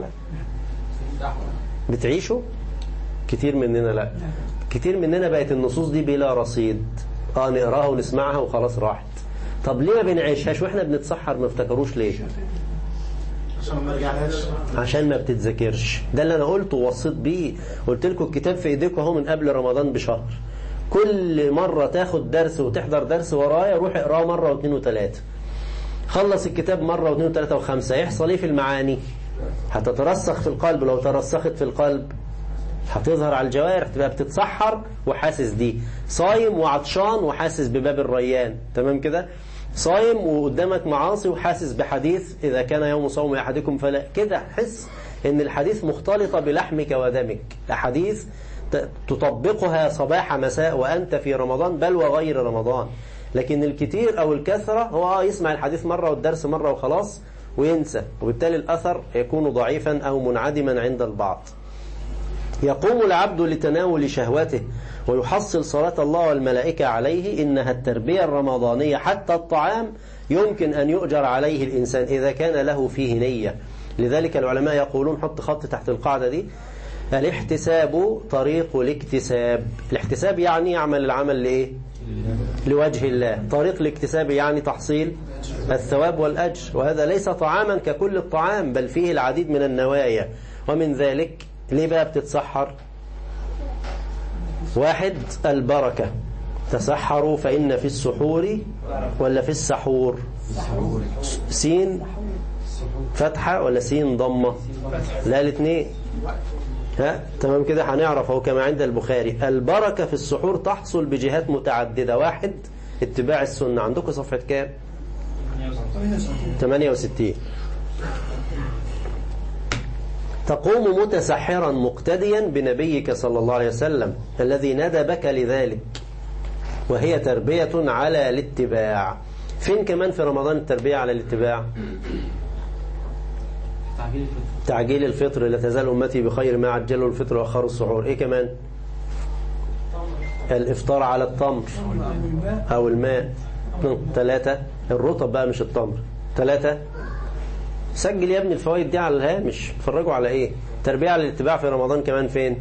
بتعيشوا كتير مننا لا كتير مننا بقت النصوص دي بلا رصيد اه نقراها ونسمعها وخلاص راحت طب ليه ما بنعيشهاش واحنا بنتسحر ما افتكروش ليه عشان ما رجعناش عشان ما بتتذاكرش ده اللي انا قلته ووصيت بيه قلت لكم الكتاب في ايديكم اهو من قبل رمضان بشهر كل مرة تاخد درس وتحضر درس ورايا روح اقراه مرة واثنين وثلاثة خلص الكتاب مرة واثنين وثلاثة وخمسة يحصل ايه في المعاني هتترسخ في القلب لو ترسخت في القلب هتظهر على الجوارح تبقى بتتسحر وحاسس دي صايم وعطشان وحاسس بباب الريان تمام كده صايم وقدامك معاصي وحاسس بحديث إذا كان يوم صوم أحدكم فلا كده حس إن الحديث مختلطة بلحمك ودمك أحاديث ت- تطبقها صباح مساء وأنت في رمضان بل وغير رمضان لكن الكتير أو الكثرة هو آه يسمع الحديث مرة والدرس مرة وخلاص وينسى وبالتالي الأثر يكون ضعيفا أو منعدما عند البعض يقوم العبد لتناول شهوته ويحصل صلاة الله والملائكة عليه إنها التربية الرمضانية حتى الطعام يمكن أن يؤجر عليه الإنسان إذا كان له فيه نية لذلك العلماء يقولون حط خط تحت القاعدة دي الاحتساب طريق الاكتساب الاحتساب يعني يعمل العمل لإيه لوجه الله طريق الاكتساب يعني تحصيل الثواب والأجر وهذا ليس طعاما ككل الطعام بل فيه العديد من النوايا ومن ذلك ليه بقى بتتسحر واحد البركة تسحروا فإن في السحور ولا في السحور سين فتحة ولا سين ضمة لا الاثنين ها تمام كده هنعرف اهو كما عند البخاري البركة في السحور تحصل بجهات متعددة واحد اتباع السنة عندكم صفحة كام 68 تقوم متسحرا مقتديا بنبيك صلى الله عليه وسلم الذي ندبك لذلك وهي تربية على الاتباع فين كمان في رمضان التربية على الاتباع تعجيل الفطر تعجيل الفطر لا تزال أمتي بخير ما عجلوا الفطر وأخروا السحور إيه كمان الإفطار على التمر أو الماء ثلاثة الرطب بقى مش التمر ثلاثة سجل يا ابني الفوائد دي على الهامش اتفرجوا على ايه تربية على الاتباع في رمضان كمان فين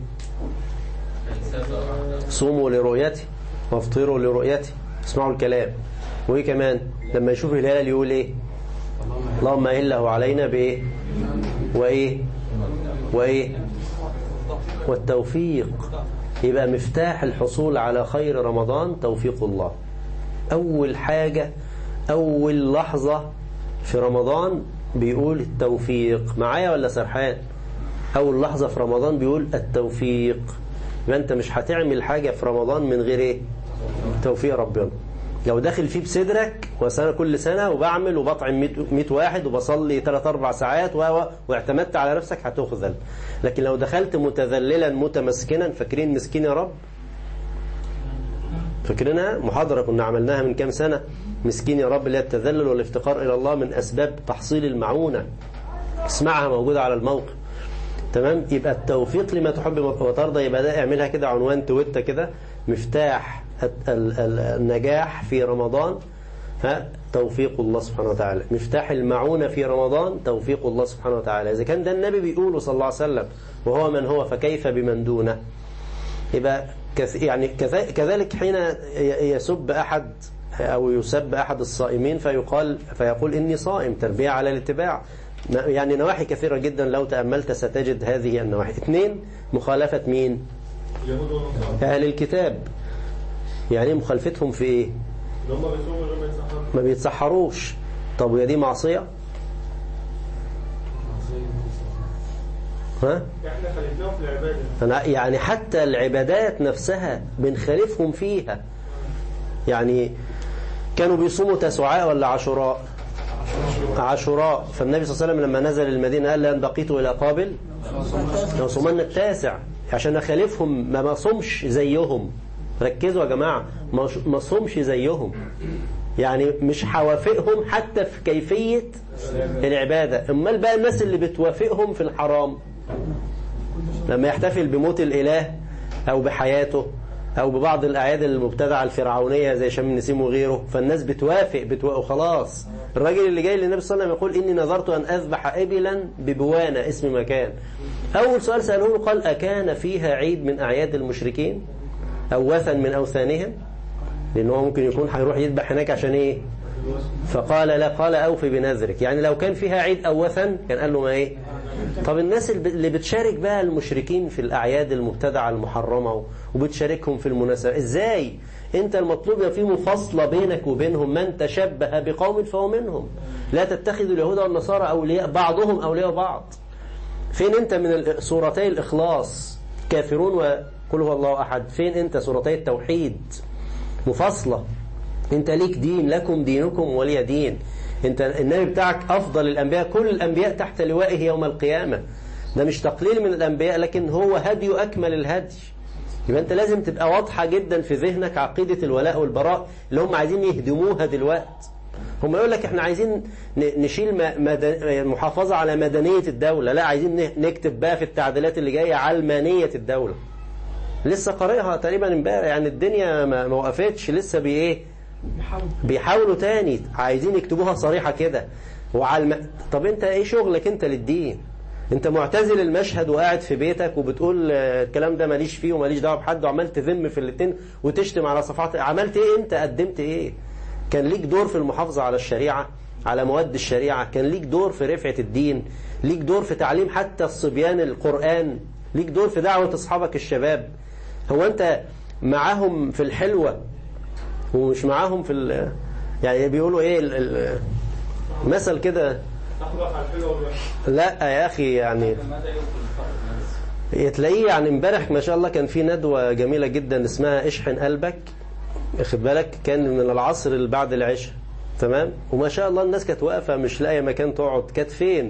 صوموا لرؤيتي وافطروا لرؤيتي اسمعوا الكلام وايه كمان لما يشوف الهلال يقول ايه اللهم إله علينا بايه وايه وايه والتوفيق يبقى مفتاح الحصول على خير رمضان توفيق الله أول حاجة أول لحظة في رمضان بيقول التوفيق معايا ولا سرحان أول لحظة في رمضان بيقول التوفيق يبقى أنت مش هتعمل حاجة في رمضان من غير إيه توفيق ربنا لو داخل فيه بصدرك وسنة كل سنة وبعمل وبطعم 100 واحد وبصلي 3 4 ساعات و و- واعتمدت على نفسك هتخذل لكن لو دخلت متذللا متمسكنا فاكرين مسكين يا رب فاكرينها محاضرة كنا عملناها من كام سنة مسكين يا رب اللي هي التذلل والافتقار إلى الله من أسباب تحصيل المعونة اسمعها موجودة على الموقع تمام يبقى التوفيق لما تحب وترضى يبقى ده اعملها كده عنوان تويتة كده مفتاح ال- ال- ال- النجاح في رمضان ها توفيق الله سبحانه وتعالى مفتاح المعونة في رمضان توفيق الله سبحانه وتعالى إذا كان ده النبي بيقوله صلى الله عليه وسلم وهو من هو فكيف بمن دونه يبقى كث- يعني كذا- كذلك حين ي- يسب أحد أو يسب أحد الصائمين فيقال فيقول إني صائم تربية على الاتباع ن- يعني نواحي كثيرة جدا لو تأملت ستجد هذه النواحي اثنين مخالفة مين اليهود والنصارى أهل الكتاب يعني مخالفتهم في إيه اللي هم بيصوموا من غير ما يتسحروا ما بيتسحروش طب وهي دي معصية ها احنا خالفناهم في العباده أنا يعني حتى العبادات نفسها بنخالفهم فيها يعني كانوا بيصوموا تسعاء ولا عاشوراء عاشوراء فالنبي صلى الله عليه وسلم لما نزل المدينة قال لأن بقيت إلى قابل لو صومنا التاسع عشان أخالفهم ما ما صومش زيهم ركزوا يا جماعة ما ما صومش زيهم يعني مش هوافقهم حتى في كيفية العبادة امال بقى الناس اللي بتوافقهم في الحرام لما يحتفل بموت الإله أو بحياته أو ببعض الأعياد المبتدعة الفرعونية زي شم النسيم وغيره فالناس بتوافق بتوافق وخلاص الراجل اللي جاي للنبي صلى الله عليه وسلم يقول إني نظرت أن أذبح إبلا ببوانة اسم مكان أول سؤال سألوه له قال أكان فيها عيد من أعياد المشركين أو وثن من أوثانهم لأنه هو ممكن يكون هيروح يذبح هناك عشان إيه فقال لا قال أوفي بنذرك يعني لو كان فيها عيد أو وثن كان قال له ما إيه طب الناس اللي بتشارك بقى المشركين في الأعياد المبتدعة المحرمة وبتشاركهم في المناسبة إزاي أنت المطلوب يبقى في مفاصلة بينك وبينهم من تشبه بقوم فهو منهم لا تتخذوا اليهود والنصارى أولياء بعضهم أولياء بعض فين أنت من سورتي الإخلاص كافرون وقل هو الله أحد فين أنت سورتي التوحيد مفاصلة أنت ليك دين لكم دينكم ولي دين انت النبي بتاعك افضل الانبياء كل الانبياء تحت لوائه يوم القيامة ده مش تقليل من الانبياء لكن هو هدي اكمل الهدي يبقى انت لازم تبقى واضحة جدا في ذهنك عقيدة الولاء والبراء اللي هم عايزين يهدموها دلوقتي هم يقول لك احنا عايزين نشيل محافظة على مدنية الدولة لا عايزين نكتب بقى في التعديلات اللي جاية علمانية الدولة لسه قارئها تقريبا امبارح يعني الدنيا ما وقفتش لسه بايه بيحاولوا تاني عايزين يكتبوها صريحة كده وعلى طب انت ايه شغلك انت للدين انت معتزل المشهد وقاعد في بيتك وبتقول الكلام ده ماليش فيه وماليش دعوه بحد وعمال تذم في الاتنين وتشتم على صفحات عملت ايه انت قدمت ايه كان ليك دور في المحافظة على الشريعة على مواد الشريعة كان ليك دور في رفعة الدين ليك دور في تعليم حتى الصبيان القرآن ليك دور في دعوة أصحابك الشباب هو أنت معاهم في الحلوة ومش معاهم في ال يعني بيقولوا ايه ال ال مثل كده لا يا اخي يعني تلاقيه يعني امبارح ما شاء الله كان في ندوة جميلة جدا اسمها اشحن قلبك اخد بالك كان من العصر اللي بعد العشاء تمام وما شاء الله الناس كانت واقفة مش لاقية مكان تقعد كانت فين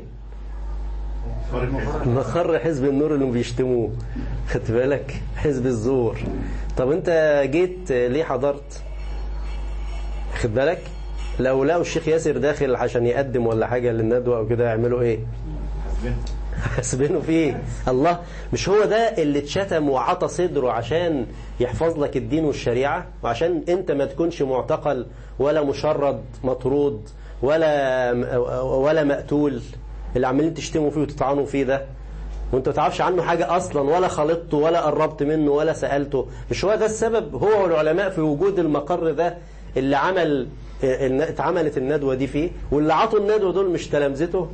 مخر حزب النور اللي بيشتموه خدت بالك حزب الزور طب انت جيت ليه حضرت خد بالك لو لقوا الشيخ ياسر داخل عشان يقدم ولا حاجة للندوة او كده يعملوا ايه حاسبينه فيه الله مش هو ده اللي اتشتم وعطى صدره عشان يحفظ لك الدين والشريعة وعشان انت ما تكونش معتقل ولا مشرد مطرود ولا ولا مقتول اللي عمالين تشتموا فيه وتطعنوا فيه ده وانت ما تعرفش عنه حاجة اصلا ولا خلطته ولا قربت منه ولا سألته مش هو ده السبب هو والعلماء في وجود المقر ده اللي عمل اتعملت الندوة دي فيه واللي عطوا الندوة دول مش تلامذته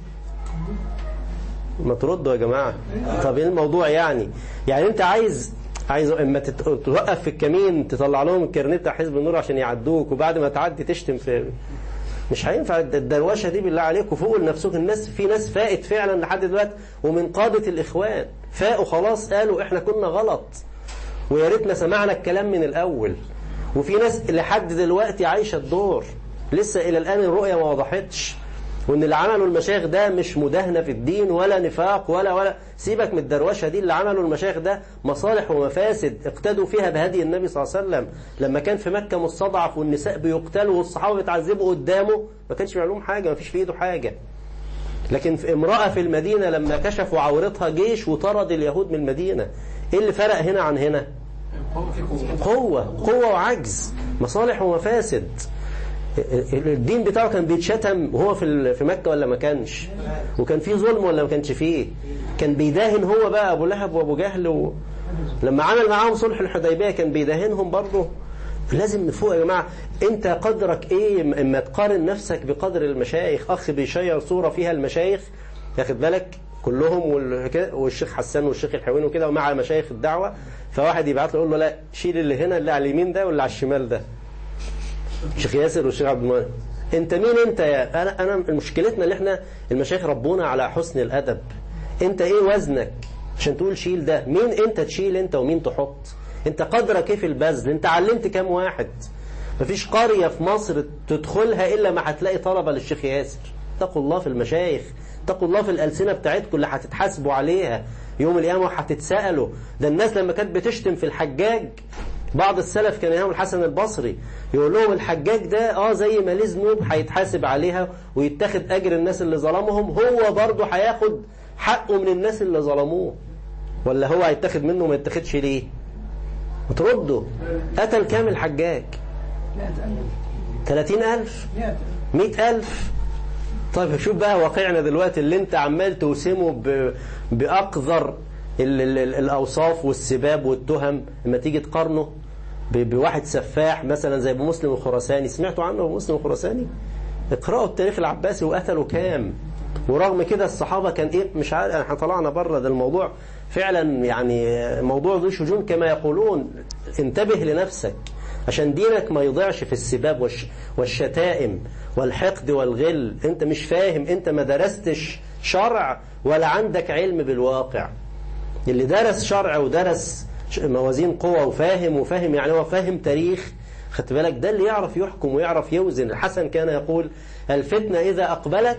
ما تردوا يا جماعة طب ايه الموضوع يعني يعني انت عايز عايز اما توقف في الكمين تطلع لهم الكارنيه بتاع حزب النور عشان يعدوك وبعد ما تعدي تشتم في مش هينفع الدروشه دي بالله عليكم فوقوا لنفسكم الناس في ناس فاقت فعلا لحد دلوقتي ومن قاده الاخوان فاقوا خلاص قالوا احنا كنا غلط ويا ريتنا سمعنا الكلام من الاول وفي ناس لحد دلوقتي عايشه الدور لسه الى الان الرؤيه ما وضحتش وان اللي عملوا المشايخ ده مش مداهنة في الدين ولا نفاق ولا ولا سيبك من الدروشة دي اللي عملوا المشايخ ده مصالح ومفاسد اقتدوا فيها بهدي النبي صلى الله عليه وسلم لما كان في مكة مستضعف والنساء بيقتلوا والصحابة بيتعذبوا قدامه ما كانش بيعملهم حاجة ما فيش في ايده حاجة لكن في امرأة في المدينة لما كشفوا عورتها جيش وطرد اليهود من المدينة ايه اللي فرق هنا عن هنا قوة قوة وعجز مصالح ومفاسد الدين بتاعه كان بيتشتم وهو في في مكة ولا ما كانش وكان فيه ظلم ولا ما كانش فيه كان بيداهن هو بقى أبو لهب وأبو جهل و... لما عمل معاهم صلح الحديبية كان بيداهنهم برضه لازم نفوق يا جماعة انت قدرك ايه اما تقارن نفسك بقدر المشايخ اخ بيشير صورة فيها المشايخ ياخد بالك كلهم والشيخ حسان والشيخ الحوين وكده ومع مشايخ الدعوة فواحد يبعت له يقول له لا شيل اللي هنا اللي على اليمين ده واللي على الشمال ده الشيخ ياسر والشيخ عبد المنعم انت مين انت يا انا انا مشكلتنا اللي احنا المشايخ ربونا على حسن الادب انت ايه وزنك عشان تقول شيل ده مين انت تشيل انت ومين تحط انت قدرك ايه في البذل انت علمت كام واحد مفيش قرية في مصر تدخلها إلا ما هتلاقي طلبة للشيخ ياسر اتقوا الله في المشايخ اتقوا الله في الألسنة بتاعتكم اللي هتتحاسبوا عليها يوم القيامة وهتتسألوا ده الناس لما كانت بتشتم في الحجاج بعض السلف كان ينام الحسن البصري يقول لهم الحجاج ده اه زي ما ليه ذنوب هيتحاسب عليها ويتاخد أجر الناس اللي ظلمهم هو برضه هياخد حقه من الناس اللي ظلموه ولا هو هيتاخد منه ما يتاخدش ليه وتردوا قتل كام الحجاج ثلاثين ألف مئة ألف طيب شوف بقى واقعنا دلوقتي اللي انت عمال توسمه بأقذر ال ال ال الأوصاف والسباب والتهم لما تيجي تقارنه بواحد سفاح مثلا زي ابو مسلم الخراساني سمعتوا عنه ابو مسلم الخراساني اقرأوا التاريخ العباسي وقتلوا كام ورغم كده الصحابة كان ايه مش عارف احنا طلعنا بره ده الموضوع فعلا يعني موضوع ذو شجون كما يقولون انتبه لنفسك عشان دينك ما يضيعش في السباب والش والشتائم والحقد والغل انت مش فاهم انت ما درستش شرع ولا عندك علم بالواقع اللي درس شرع ودرس موازين قوة وفاهم وفاهم يعني هو فاهم تاريخ خدت بالك ده اللي يعرف يحكم ويعرف يوزن الحسن كان يقول الفتنة إذا أقبلت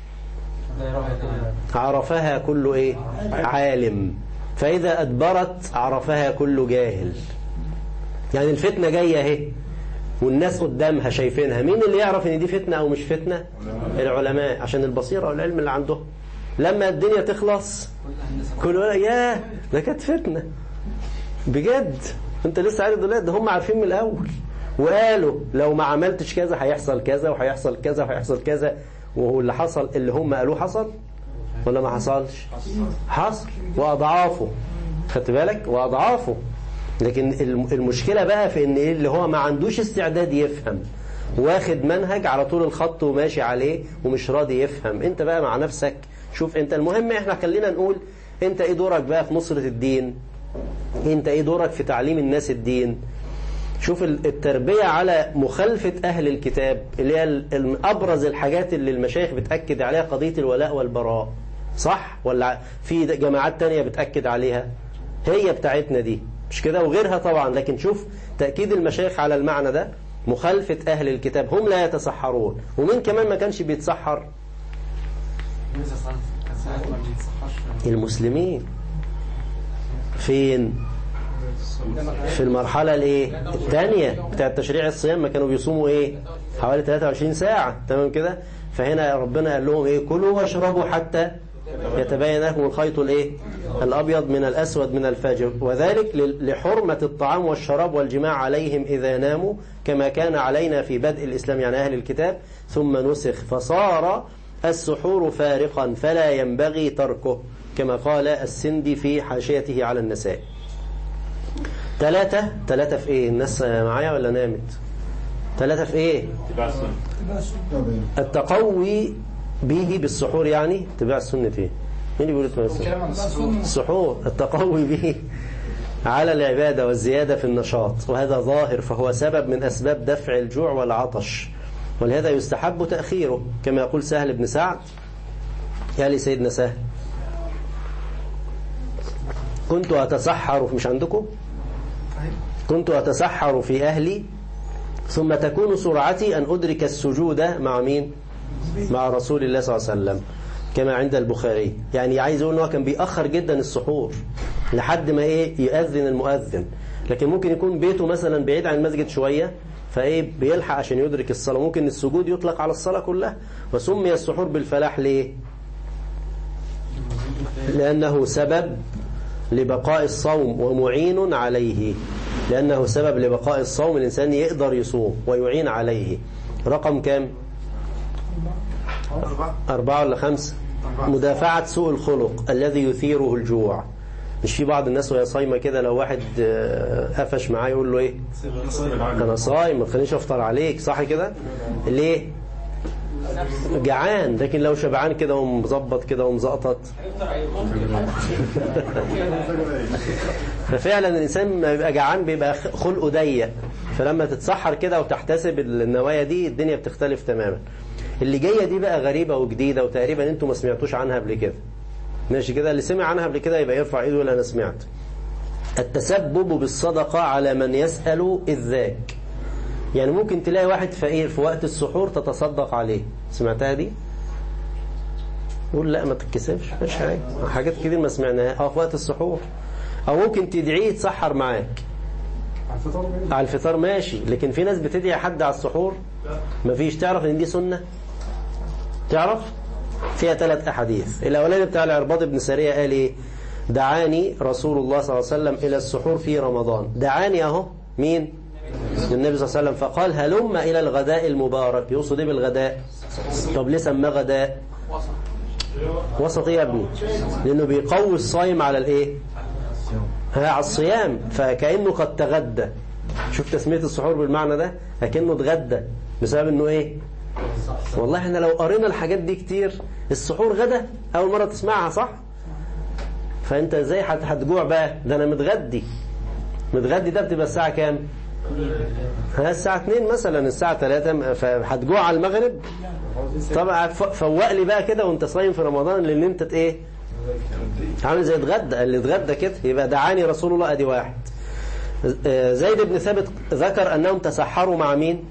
عرفها كل إيه عالم فإذا أدبرت عرفها كل جاهل يعني الفتنة جاية اهي والناس قدامها شايفينها مين اللي يعرف ان دي فتنة او مش فتنة العلماء عشان البصيرة والعلم اللي عندهم لما الدنيا تخلص كل ياه ده كانت فتنة بجد انت لسه عارف دلوقتي ده هم عارفين من الاول وقالوا لو ما عملتش كذا هيحصل كذا وهيحصل كذا وهيحصل كذا وهو اللي حصل اللي هم قالوه حصل ولا ما حصلش حصل واضعافه خدت بالك واضعافه لكن المشكلة بقى في ان اللي هو ما عندوش استعداد يفهم واخد منهج على طول الخط وماشي عليه ومش راضي يفهم انت بقى مع نفسك شوف انت المهم احنا خلينا نقول انت ايه دورك بقى في نصرة الدين انت ايه دورك في تعليم الناس الدين شوف التربية على مخالفة أهل الكتاب اللي هي أبرز الحاجات اللي المشايخ بتأكد عليها قضية الولاء والبراء صح ولا في جماعات تانية بتأكد عليها هي بتاعتنا دي مش كده وغيرها طبعا لكن شوف تأكيد المشايخ على المعنى ده مخالفة أهل الكتاب هم لا يتسحرون ومين كمان ما كانش بيتسحر المسلمين فين في المرحلة الايه الثانية بتاعة تشريع الصيام ما كانوا بيصوموا ايه حوالي 23 ساعة تمام كده فهنا ربنا قال لهم ايه كلوا واشربوا حتى يتبين لكم الخيط الايه الابيض من الاسود من الفجر وذلك لحرمة الطعام والشراب والجماع عليهم اذا ناموا كما كان علينا في بدء الاسلام يعني اهل الكتاب ثم نسخ فصار السحور فارقا فلا ينبغي تركه كما قال السندي في حاشيته على النساء ثلاثة ثلاثة في ايه الناس معايا ولا نامت ثلاثة في ايه التقوي به بالسحور يعني اتباع السنة ايه مين اللي بيقول اتباع السنة السحور التقوي به على العبادة والزيادة في النشاط وهذا ظاهر فهو سبب من أسباب دفع الجوع والعطش ولهذا يستحب تأخيره كما يقول سهل بن سعد يا لي سيدنا سهل كنت أتسحر مش عندكم كنت أتسحر في أهلي ثم تكون سرعتي أن أدرك السجود مع مين مع رسول الله صلى الله عليه وسلم كما عند البخاري يعني عايز أقول أنه كان بيأخر جدا السحور لحد ما إيه يؤذن المؤذن لكن ممكن يكون بيته مثلا بعيد عن المسجد شوية فإيه بيلحق عشان يدرك الصلاة ممكن السجود يطلق على الصلاة كلها وسمي السحور بالفلاح ليه لأنه سبب لبقاء الصوم ومعين عليه لأنه سبب لبقاء الصوم الإنسان يقدر يصوم ويعين عليه رقم كام أربعة أربعة ولا خمسة مدافعة سوء الخلق الذي يثيره الجوع مش في بعض الناس وهي صايمة كده لو واحد آه، قفش معاه يقول له ايه انا صايم ما تخلينيش افطر عليك صح كده ليه جعان لكن لو شبعان كده ومظبط كده ومزقطط ففعلا الانسان لما بيبقى جعان بيبقى خلقه ضيق فلما تتسحر كده وتحتسب النوايا دي الدنيا بتختلف تماما اللي جايه دي بقى غريبه وجديده وتقريبا انتوا ما سمعتوش عنها قبل كده ماشي كده اللي سمع عنها قبل كده يبقى يرفع ايده ولا انا سمعت التسبب بالصدقه على من يسال اذ ذاك يعني ممكن تلاقي واحد فقير في وقت السحور تتصدق عليه سمعتها دي يقول لا ما تتكسفش مش حاجه حاجات كتير ما سمعناها اه في وقت السحور او ممكن تدعيه يتسحر معاك على الفطار مين؟ على الفطار ماشي لكن في ناس بتدعي حد على السحور مفيش تعرف ان دي سنة تعرف فيها ثلاث احاديث الاولاني بتاع العرباض بن سارية قال ايه دعاني رسول الله صلى الله عليه وسلم الى السحور في رمضان دعاني اهو مين النبي صلى الله عليه وسلم فقال هلم الى الغداء المبارك يقصد ايه بالغداء طب ليه سماه غداء وسط ايه يا ابني لانه بيقوي الصايم على الايه ها على الصيام فكأنه قد تغدى شوف تسمية السحور بالمعنى ده كأنه اتغدى بسبب انه ايه والله احنا لو قرينا الحاجات دي كتير السحور غدا اول مرة تسمعها صح فانت ازاي هت- هتجوع بقى ده انا متغدي متغدي ده بتبقى الساعة كام ها الساعة 2 مثلا الساعة 3 فهتجوع على المغرب طبعا ف- فوق لي بقى كده وانت صايم في رمضان لان انت ت- ايه عامل زي اتغدى اللي اتغدى كده يبقى دعاني رسول الله ادي واحد آه، زيد بن ثابت ذكر انهم تسحروا مع مين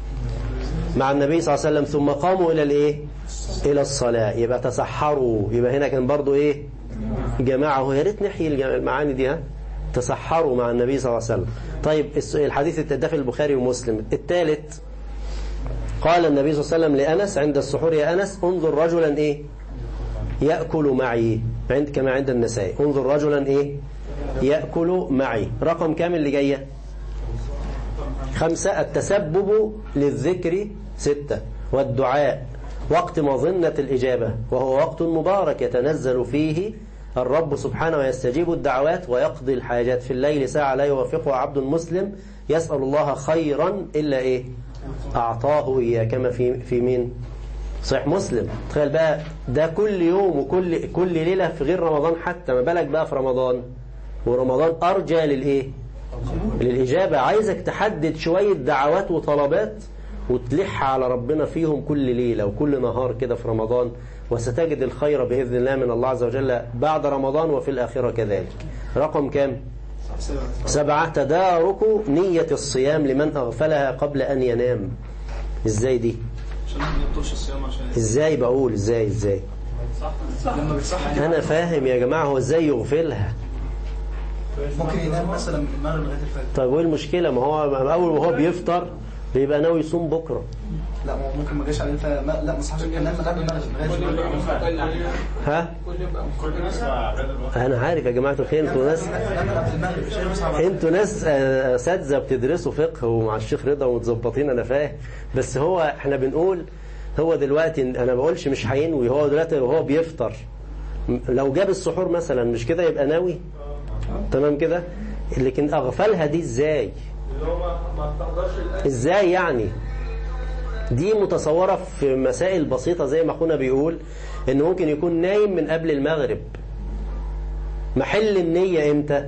مع النبي صلى الله عليه وسلم ثم قاموا الى الايه الى الصلاه يبقى تسحروا يبقى هنا كان برضو ايه جماعه هو يا ريت نحيي الج- المعاني دي ها تسحروا مع النبي صلى الله عليه وسلم طيب الس- الحديث ده في البخاري ومسلم الثالث قال النبي صلى الله عليه وسلم لأنس عند السحور يا أنس انظر رجلا إيه يأكل معي عند كما عند النسائي انظر رجلا إيه يأكل معي رقم كامل اللي جاية خمسة التسبب للذكر ستة والدعاء وقت مظنة الإجابة وهو وقت مبارك يتنزل فيه الرب سبحانه ويستجيب الدعوات ويقضي الحاجات في الليل ساعة لا يوافقها عبد مسلم يسأل الله خيرا إلا إيه أعطاه إياه كما في في مين صحيح مسلم تخيل بقى ده كل يوم وكل كل ليلة في غير رمضان حتى ما بالك بقى في رمضان ورمضان أرجى للإيه للإجابة عايزك تحدد شوية دعوات وطلبات وتلح على ربنا فيهم كل ليلة وكل نهار كده في رمضان وستجد الخير بإذن الله من الله عز وجل بعد رمضان وفي الآخرة كذلك رقم كام سبعة تدارك نية الصيام لمن أغفلها قبل أن ينام إزاي دي عشان ما نبطلش الصيام عشان إزاي بقول إزاي إزاي لما بيصحى أنا فاهم يا جماعة هو إزاي يغفلها ممكن ينام مثلا من المغرب لغايه الفجر طيب وإيه المشكلة ما هو أول وهو بيفطر بيبقى ناوي يصوم بكرة لا ما هو ممكن ما جاش عليه فما لا ما صحاش ينام من قبل المغرب لغايه الفجر ها أنا عارف يا جماعة الخير أنتوا ناس ينام من قبل المغرب مش هيصحى بعد انتوا ناس آه، اساتذه بتدرسوا فقه ومع الشيخ رضا ومتظبطين انا فاهم بس هو احنا بنقول هو دلوقتي انا بقولش مش هينوي هو دلوقتي وهو بيفطر م- لو جاب السحور مثلا مش كده يبقى ناوي تمام كده لكن اغفلها دي ازاي اللي هو ما ما بتحضرش الاكل ازاي يعني دي متصورة في مسائل بسيطة زي ما اخونا بيقول ان ممكن يكون نايم من قبل المغرب محل النية امتى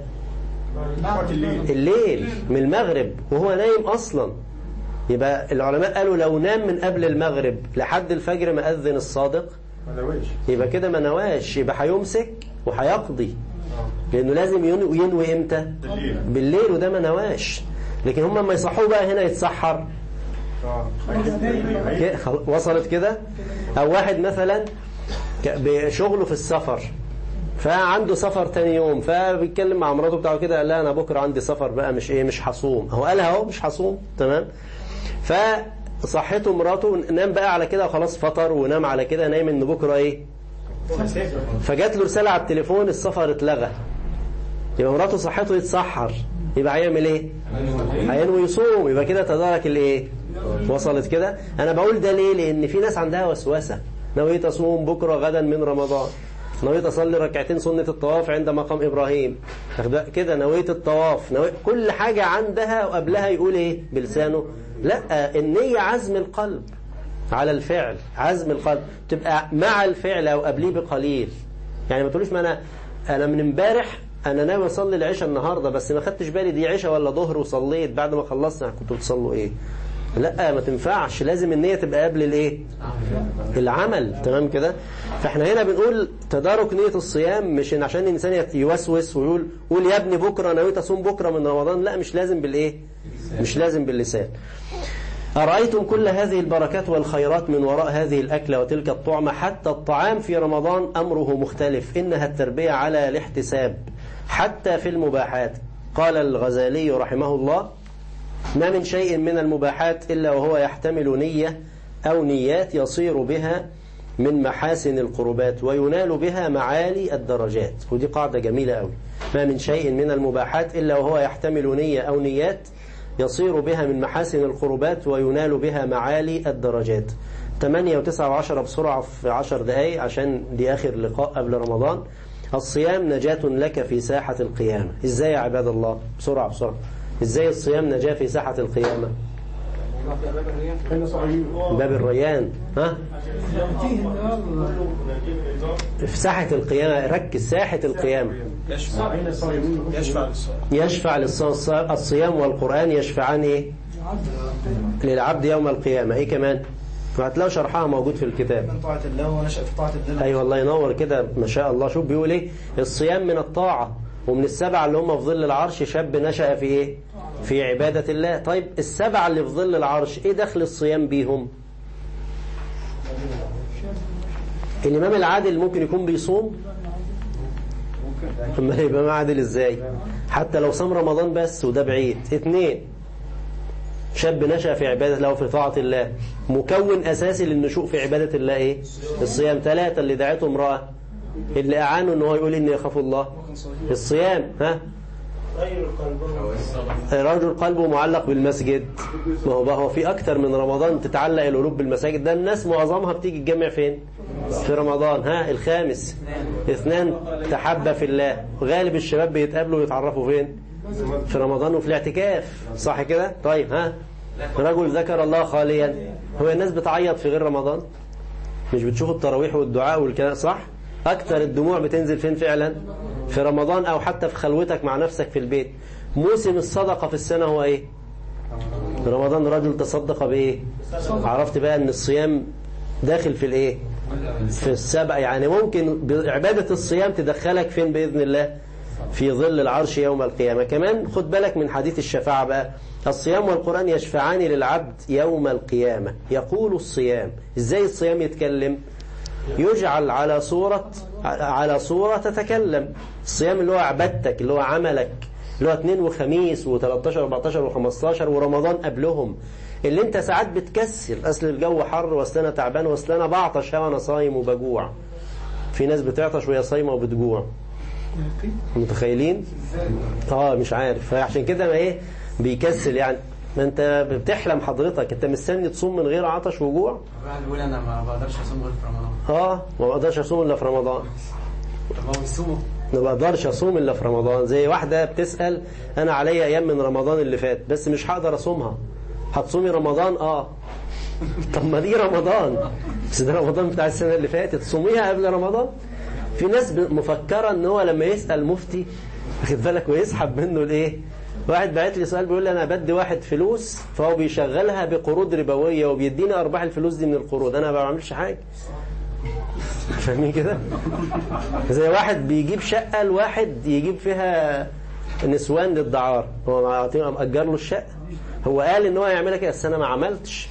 الليل من المغرب وهو نايم اصلا يبقى العلماء قالوا لو نام من قبل المغرب لحد الفجر ما اذن الصادق يبقى كده ما نواش يبقى هيمسك وهيقضي لانه لازم ينوي, ينوي امتى بالليل وده ما نواش لكن هم لما يصحوه بقى هنا يتسحر كده خل- وصلت كده او واحد مثلا ك- بشغله في السفر فعنده سفر تاني يوم فبيتكلم مع مراته بتاعه كده قال لها انا بكره عندي سفر بقى مش ايه مش هصوم هو قالها اهو مش هصوم تمام فصحته مراته نام بقى على كده وخلاص فطر ونام على كده نايم ان بكره ايه فجات له رساله على التليفون السفر اتلغى يبقى مراته صحته يتسحر يبقى هيعمل ايه هينوي يصوم يبقى كده تدارك الايه وصلت كده انا بقول ده ليه لان في ناس عندها وسوسه نويت اصوم بكره غدا من رمضان نويت اصلي ركعتين سنه الطواف عند مقام ابراهيم كده نويت الطواف نويت كل حاجه عندها وقبلها يقول ايه بلسانه لا النيه عزم القلب على الفعل عزم القلب تبقى مع الفعل او قبليه بقليل يعني ما تقوليش ما انا انا من امبارح انا ناوي اصلي العشاء النهارده بس ما خدتش بالي دي عشاء ولا ظهر وصليت بعد ما خلصنا كنتوا بتصلوا ايه لا ما تنفعش لازم النية تبقى قبل الايه العمل تمام كده فاحنا هنا بنقول تدارك نية الصيام مش إن عشان الانسان يوسوس ويقول قول يا ابني بكره نويت اصوم بكره من رمضان لا مش لازم بالايه مش لازم باللسان أرأيتم كل هذه البركات والخيرات من وراء هذه الأكلة وتلك الطعمة حتى الطعام في رمضان أمره مختلف إنها التربية على الاحتساب حتى في المباحات قال الغزالي رحمه الله ما من شيء من المباحات إلا وهو يحتمل نية أو نيات يصير بها من محاسن القربات وينال بها معالي الدرجات ودي قاعدة جميلة أوي ما من شيء من المباحات إلا وهو يحتمل نية أو نيات يصير بها من محاسن القربات وينال بها معالي الدرجات 8 و9 و10 بسرعة في 10 دقايق عشان دي آخر لقاء قبل رمضان الصيام نجاة لك في ساحة القيامة ازاي يا عباد الله بسرعة بسرعة ازاي الصيام نجاة في ساحة القيامة باب الريان ها في ساحة القيامة ركز ساحة القيامة يشفع يشفع يشفع للصيام الصيام والقرآن يشفعان ايه للعبد يوم القيامة ايه كمان وهتلاقوا شرحها موجود في الكتاب من طاعة الله ونشأ في طاعة الله ايوه الله ينور كده ما شاء الله شوف بيقول ايه الصيام من الطاعة ومن السبعة اللي هم في ظل العرش شاب نشأ في ايه في عبادة الله طيب السبعة اللي في ظل العرش ايه دخل الصيام بيهم الامام العادل ممكن يكون بيصوم امال يبقى ما عادل ازاي حتى لو صام رمضان بس وده بعيد اتنين شاب نشأ في عبادة الله وفي طاعة الله مكون أساسي للنشوء في عبادة الله إيه الصيام ثلاثة اللي دعته امرأة اللي أعانوا أنه يقول إني يخاف الله الصيام ها رجل قلبه معلق بالمسجد ما هو بقى هو في أكتر من رمضان تتعلق القلوب بالمساجد ده الناس معظمها بتيجي تجمع فين في رمضان ها الخامس اثنان تحبى في الله غالب الشباب بيتقابلوا ويتعرفوا فين في رمضان وفي الاعتكاف صح كده طيب ها رجل ذكر الله خاليا هو الناس بتعيط في غير رمضان مش بتشوف التراويح والدعاء والكلام صح اكتر الدموع بتنزل فين فعلا في رمضان او حتى في خلوتك مع نفسك في البيت موسم الصدقة في السنة هو ايه رمضان رجل تصدق بايه عرفت بقى ان الصيام داخل في الايه في السبع يعني ممكن عبادة الصيام تدخلك فين بإذن الله في ظل العرش يوم القيامة كمان خد بالك من حديث الشفاعة بقى الصيام والقرآن يشفعان للعبد يوم القيامة يقول الصيام ازاي الصيام يتكلم يجعل على صورة على صورة تتكلم الصيام اللي هو عبادتك اللي هو عملك اللي هو اثنين وخميس و13 و14 و15 ورمضان قبلهم اللي انت ساعات بتكسل اصل الجو حر واصل انا تعبان واصل انا بعطش وانا صايم وبجوع في ناس بتعطش وهي صايمه وبتجوع متخيلين اه مش عارف فعشان كده ما ايه بيكسل يعني ما انت بتحلم حضرتك انت مستني تصوم من غير عطش وجوع الواحد بيقول انا ما بقدرش اصوم غير في رمضان اه ما بقدرش اصوم الا في رمضان طب هو بيصوموا ما بقدرش اصوم الا في رمضان زي واحده بتسال انا عليا ايام من رمضان اللي فات بس مش هقدر اصومها هتصومي رمضان اه طب ما دي رمضان بس ده رمضان بتاع السنه اللي فاتت صوميها قبل رمضان في ناس مفكره ان هو لما يسال مفتي واخد بالك ويسحب منه الايه واحد بعت لي سؤال بيقول لي انا بدي واحد فلوس فهو بيشغلها بقروض ربويه وبيديني ارباح الفلوس دي من القروض انا ما بعملش حاجه فاهمين كده زي واحد بيجيب شقه لواحد يجيب فيها نسوان للدعار هو مأجر له الشقه هو قال ان هو يعملها كده بس انا ما عملتش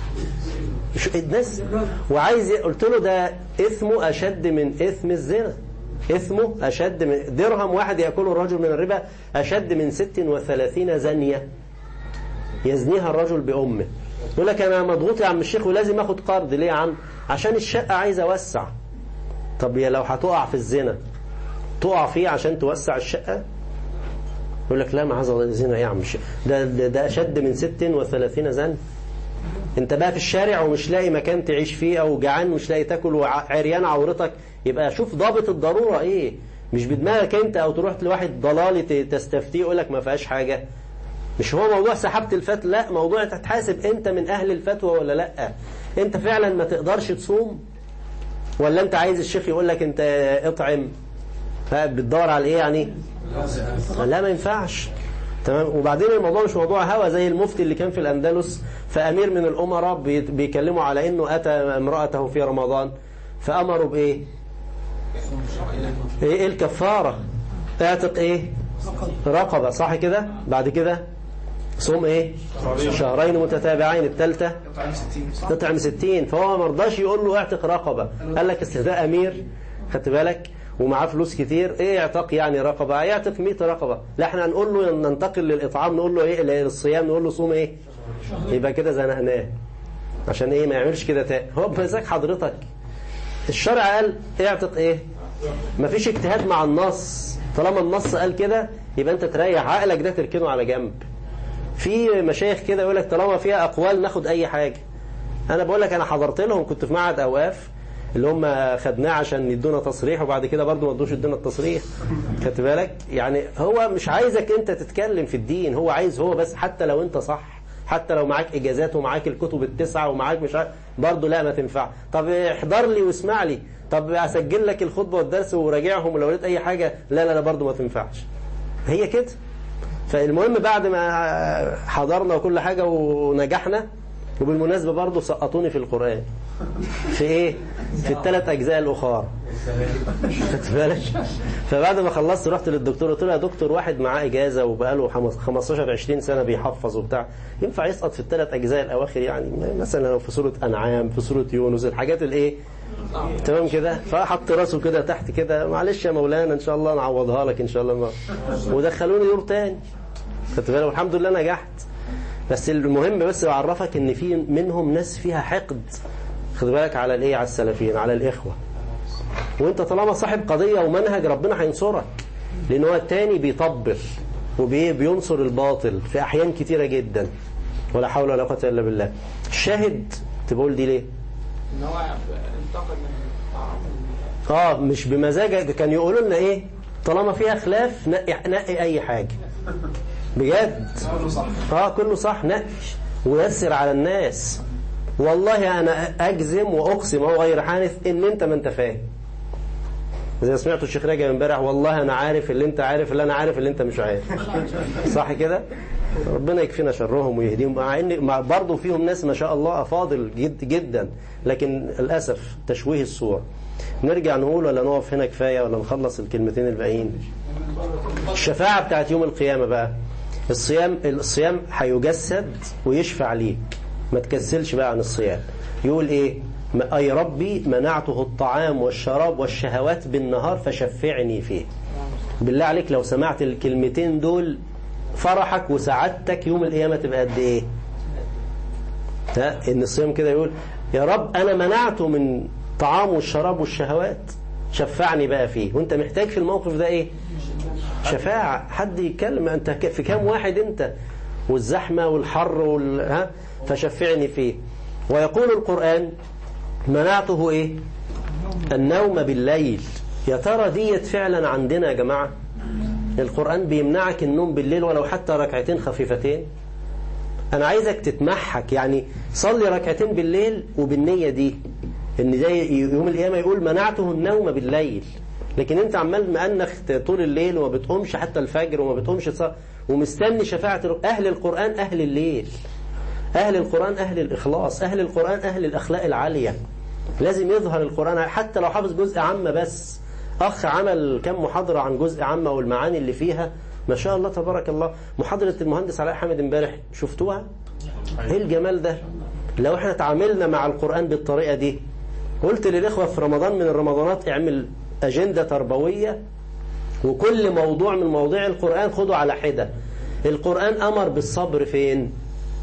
الناس وعايز قلت له ده اثمه اشد من اثم الزنا اثمه اشد من درهم واحد ياكله الرجل من الربا اشد من 36 زانيه يزنيها الرجل بامه يقول لك انا مضغوط يا عم الشيخ ولازم اخد قرض ليه يا عم عشان الشقه عايز اوسع طب يا لو هتقع في الزنا تقع فيه عشان توسع الشقه يقول لك لا معاذ الله الزنا يا عم الشيخ ده, ده, ده اشد من 36 زن انت بقى في الشارع ومش لاقي مكان تعيش فيه او جعان مش لاقي تاكل وعريان عورتك يبقى شوف ضابط الضرورة ايه مش بدماغك انت او تروح لواحد ضلالي ت- تستفتيه يقول لك ما فيهاش حاجة مش هو موضوع سحبت الفتوى لا موضوع انت تحاسب انت من اهل الفتوى ولا لا انت فعلا ما تقدرش تصوم ولا انت عايز الشيخ يقول لك انت اطعم ها، بتدور على ايه يعني لا ما ينفعش تمام وبعدين الموضوع مش موضوع هوى زي المفتي اللي كان في الأندلس فأمير من الأمراء بي- بيكلموا على إنه أتى امرأته في رمضان فأمروا بإيه إيه الكفارة اعتق إيه رقبة صح كده بعد كده صوم إيه شهرين متتابعين الثالثة يطعم 60 صح؟ تطعم 60 فهو ما رضاش يقول له اعتق رقبة قال لك اصل ده امير خدت بالك ومعاه فلوس كتير ايه اعتق يعني رقبة يعتق 100 رقبة لا احنا هنقول له ننتقل للاطعام نقول له ايه للصيام نقول له صوم ايه يبقى كده زنقناه عشان ايه ما يعملش كده تاني هو بمزاج حضرتك الشرع قال اعتق ايه مفيش اجتهاد مع النص طالما النص قال كده يبقى انت تريح عقلك ده تركنه على جنب في مشايخ كده يقول لك طالما فيها اقوال ناخد اي حاجه انا بقول لك انا حضرت لهم كنت في معهد اوقاف اللي هم خدناه عشان يدونا تصريح وبعد كده برضه ما ادوش يدونا التصريح خدت بالك يعني هو مش عايزك انت تتكلم في الدين هو عايز هو بس حتى لو انت صح حتى لو معاك اجازات ومعاك الكتب التسعه ومعاك مش عارف برضه لا ما تنفع طب احضر لي واسمع لي طب اسجل لك الخطبه والدرس وراجعهم ولو لقيت اي حاجه لا لا لا برضه ما تنفعش هي كده فالمهم بعد ما حضرنا وكل حاجة ونجحنا وبالمناسبة برضه سقطوني في القرآن في ايه في الثلاث اجزاء الاخرى خدت بالك فبعد ما خلصت رحت للدكتور قلت له يا دكتور واحد معاه اجازه وبقاله 15 20 سنه بيحفظ وبتاع ينفع يسقط في الثلاث اجزاء الاواخر يعني مثلا لو في سوره انعام في سوره يونس الحاجات الايه تمام كده فحط راسه كده تحت كده معلش يا مولانا ان شاء الله نعوضها لك ان شاء الله ما. ودخلوني دور تاني خدت بالك والحمد لله نجحت بس المهم بس بعرفك ان في منهم ناس فيها حقد خد بالك على الايه على السلفيين على الاخوه وانت طالما صاحب قضيه ومنهج ربنا هينصرك لان هو التاني بيطبل وبينصر الباطل في احيان كتيره جدا ولا حول ولا قوه الا بالله الشاهد تقول دي ليه ان هو انتقد من الطعام اه مش بمزاجك كان يقولوا لنا ايه طالما فيها خلاف نقي, نقي اي حاجه بجد كله صح اه كله صح نقي ويسر على الناس والله انا اجزم واقسم هو غير حانث ان انت ما انت فاهم زي سمعت الشيخ راجع امبارح والله انا عارف اللي انت عارف اللي انا عارف اللي انت مش عارف صح كده ربنا يكفينا شرهم ويهديهم مع ان مع برضه فيهم ناس ما شاء الله افاضل جد جدا لكن للاسف تشويه الصور نرجع نقول ولا نقف هنا كفايه ولا نخلص الكلمتين الباقيين الشفاعه بتاعت يوم القيامه بقى الصيام الصيام هيجسد ويشفع ليك ما تكسلش بقى عن الصيام يقول ايه ما- اي ربي منعته الطعام والشراب والشهوات بالنهار فشفعني فيه بالله عليك لو سمعت الكلمتين دول فرحك وسعادتك يوم القيامة تبقى قد ايه ها ان الصيام كده يقول يا رب انا منعته من طعام والشراب والشهوات شفعني بقى فيه وانت محتاج في الموقف ده ايه شفاعة حد يتكلم انت ك- في كام واحد انت والزحمة والحر وال... ها فشفعني فيه ويقول القرآن منعته ايه النوم بالليل يا ترى ديت فعلا عندنا يا جماعة القرآن بيمنعك النوم بالليل ولو حتى ركعتين خفيفتين أنا عايزك تتمحك يعني صلي ركعتين بالليل وبالنية دي إن زي يوم القيامة يقول منعته النوم بالليل لكن أنت عمال مأنخ طول الليل وما بتقومش حتى الفجر وما بتقومش ص- ومستني شفاعة أهل القرآن أهل الليل أهل القرآن أهل الإخلاص أهل القرآن أهل الأخلاق العالية لازم يظهر القرآن حتى لو حافظ جزء عامة بس أخ عمل كم محاضرة عن جزء عامة والمعاني اللي فيها ما شاء الله تبارك الله محاضرة المهندس علاء حامد امبارح شفتوها ايه الجمال ده لو احنا تعاملنا مع القرآن بالطريقة دي قلت للإخوة في رمضان من الرمضانات اعمل أجندة تربوية وكل موضوع من مواضيع القرآن خده على حدة القرآن أمر بالصبر فين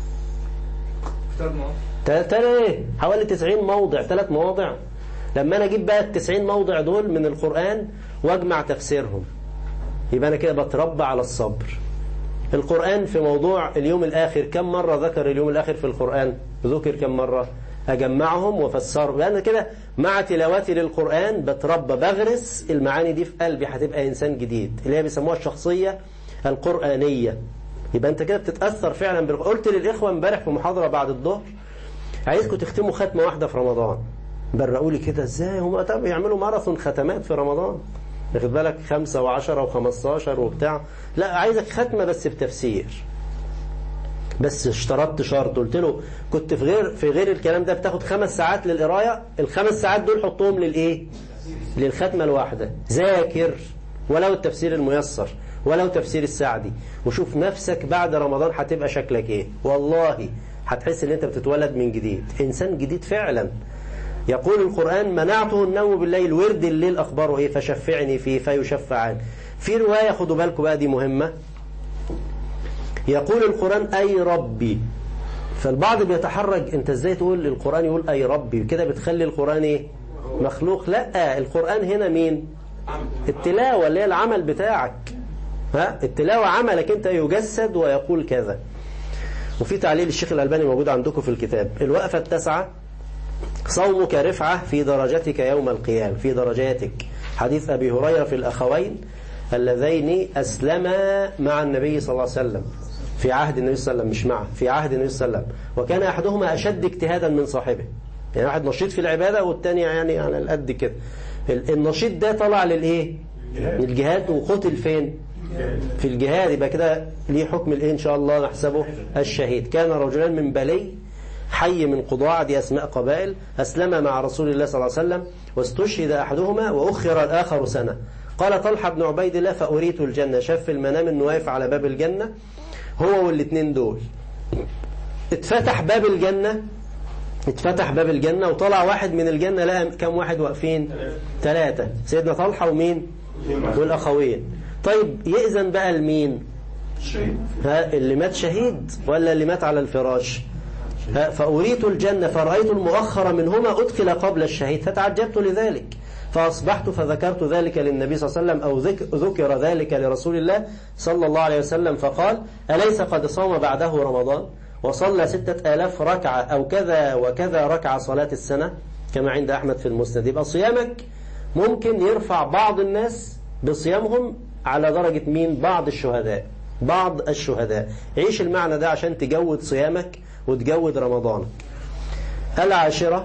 افترض ما هو تلات ايه حوالي 90 موضع ثلاث مواضع لما انا اجيب بقى ال 90 موضع دول من القرآن واجمع تفسيرهم يبقى انا كده بتربى على الصبر القرآن في موضوع اليوم الآخر كم مرة ذكر اليوم الآخر في القرآن ذكر كم مرة أجمعهم وفسرهم لأن كده مع تلاوتي للقرآن بتربى بغرس المعاني دي في قلبي هتبقى إنسان جديد اللي هي بيسموها الشخصية القرآنية يبقى أنت كده بتتأثر فعلا بال... قلت للإخوة امبارح في محاضرة بعد الظهر عايزكم تختموا ختمة واحدة في رمضان برقوا لي كده ازاي هم طب يعملوا ماراثون ختمات في رمضان واخد بالك خمسة وعشرة وخمستاشر وبتاع لا عايزك ختمة بس بتفسير بس اشترطت شرط قلت له كنت في غير في غير الكلام ده بتاخد خمس ساعات للقرايه الخمس ساعات دول حطهم للايه للختمه الواحده ذاكر ولو التفسير الميسر ولو تفسير السعدي وشوف نفسك بعد رمضان هتبقى شكلك ايه والله هتحس ان انت بتتولد من جديد انسان جديد فعلا يقول القرآن منعته النوم بالليل ورد الليل أخباره إيه فشفعني فيه فيشفعان في رواية خدوا بالكم بقى دي مهمة يقول القرآن أي ربي فالبعض بيتحرج انت ازاي تقول القرآن يقول أي ربي كده بتخلي القرآن ايه مخلوق لا القرآن هنا مين التلاوة اللي هي العمل بتاعك ها التلاوة عملك انت يجسد ويقول كذا وفي تعليل الشيخ الألباني موجود عندكم في الكتاب الوقفة التاسعة صومك رفعة في درجتك يوم القيامة في درجاتك حديث أبي هريرة في الأخوين اللذين أسلما مع النبي صلى الله عليه وسلم في عهد النبي صلى الله عليه وسلم مش معه في عهد النبي صلى الله عليه وسلم وكان أحدهما أشد اجتهادا من صاحبه يعني واحد نشيط في العبادة والتاني يعني على القد كده النشيط ده طلع للإيه الجهاد وقتل فين في الجهاد يبقى كده ليه حكم الايه ان شاء الله نحسبه الشهيد كان رجلان من بلي حي من قضاع دي أسماء قبائل أسلم مع رسول الله صلى الله عليه وسلم واستشهد أحدهما وأخر الآخر سنة قال طلحة بن عبيد الله فأريت الجنة شاف في المنام أنه واقف على باب الجنة هو والاثنين دول اتفتح باب الجنة اتفتح باب الجنة وطلع واحد من الجنة لقى كم واحد واقفين ثلاثة سيدنا طلحة ومين والأخوين طيب يأذن بقى لمين ها اللي مات شهيد ولا اللي مات على الفراش فأريت الجنة فرأيت المؤخر منهما أدخل قبل الشهيد فتعجبت لذلك فأصبحت فذكرت ذلك للنبي صلى الله عليه وسلم أو ذكر ذلك لرسول الله صلى الله عليه وسلم فقال أليس قد صام بعده رمضان وصلى ستة آلاف ركعة أو كذا وكذا ركعة صلاة السنة كما عند أحمد في المسند يبقى صيامك ممكن يرفع بعض الناس بصيامهم على درجة مين بعض الشهداء بعض الشهداء عيش المعنى ده عشان تجود صيامك وتجود رمضانك العاشرة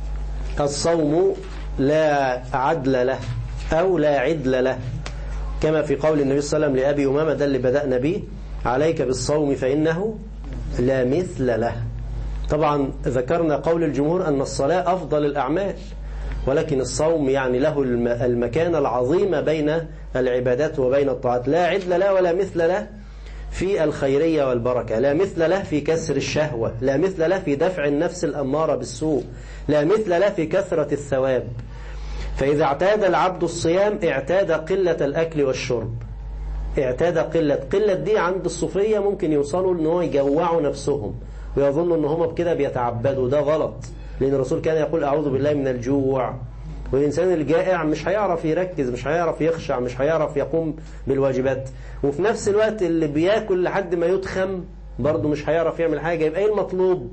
الصوم لا عدل له أو لا عدل له كما في قول النبي صلى الله عليه وسلم لأبي أمامة ده اللي بدأنا به عليك بالصوم فإنه لا مثل له طبعا ذكرنا قول الجمهور أن الصلاة أفضل الأعمال ولكن الصوم يعني له المكانة العظيمة بين العبادات وبين الطاعات لا عدل له ولا مثل له في الخيرية والبركة لا مثل له في كسر الشهوة لا مثل له في دفع النفس الأمارة بالسوء لا مثل له في كثرة الثواب فإذا اعتاد العبد الصيام اعتاد قلة الأكل والشرب اعتاد قلة قلة دي عند الصوفية ممكن يوصلوا ان هو يجوعوا نفسهم ويظنوا ان هم بكده بيتعبدوا ده غلط لأن الرسول كان يقول أعوذ بالله من الجوع والإنسان الجائع مش هيعرف يركز مش هيعرف يخشع مش هيعرف يقوم بالواجبات وفي نفس الوقت اللي بياكل لحد ما يتخم برضه مش هيعرف يعمل حاجة يبقى ايه المطلوب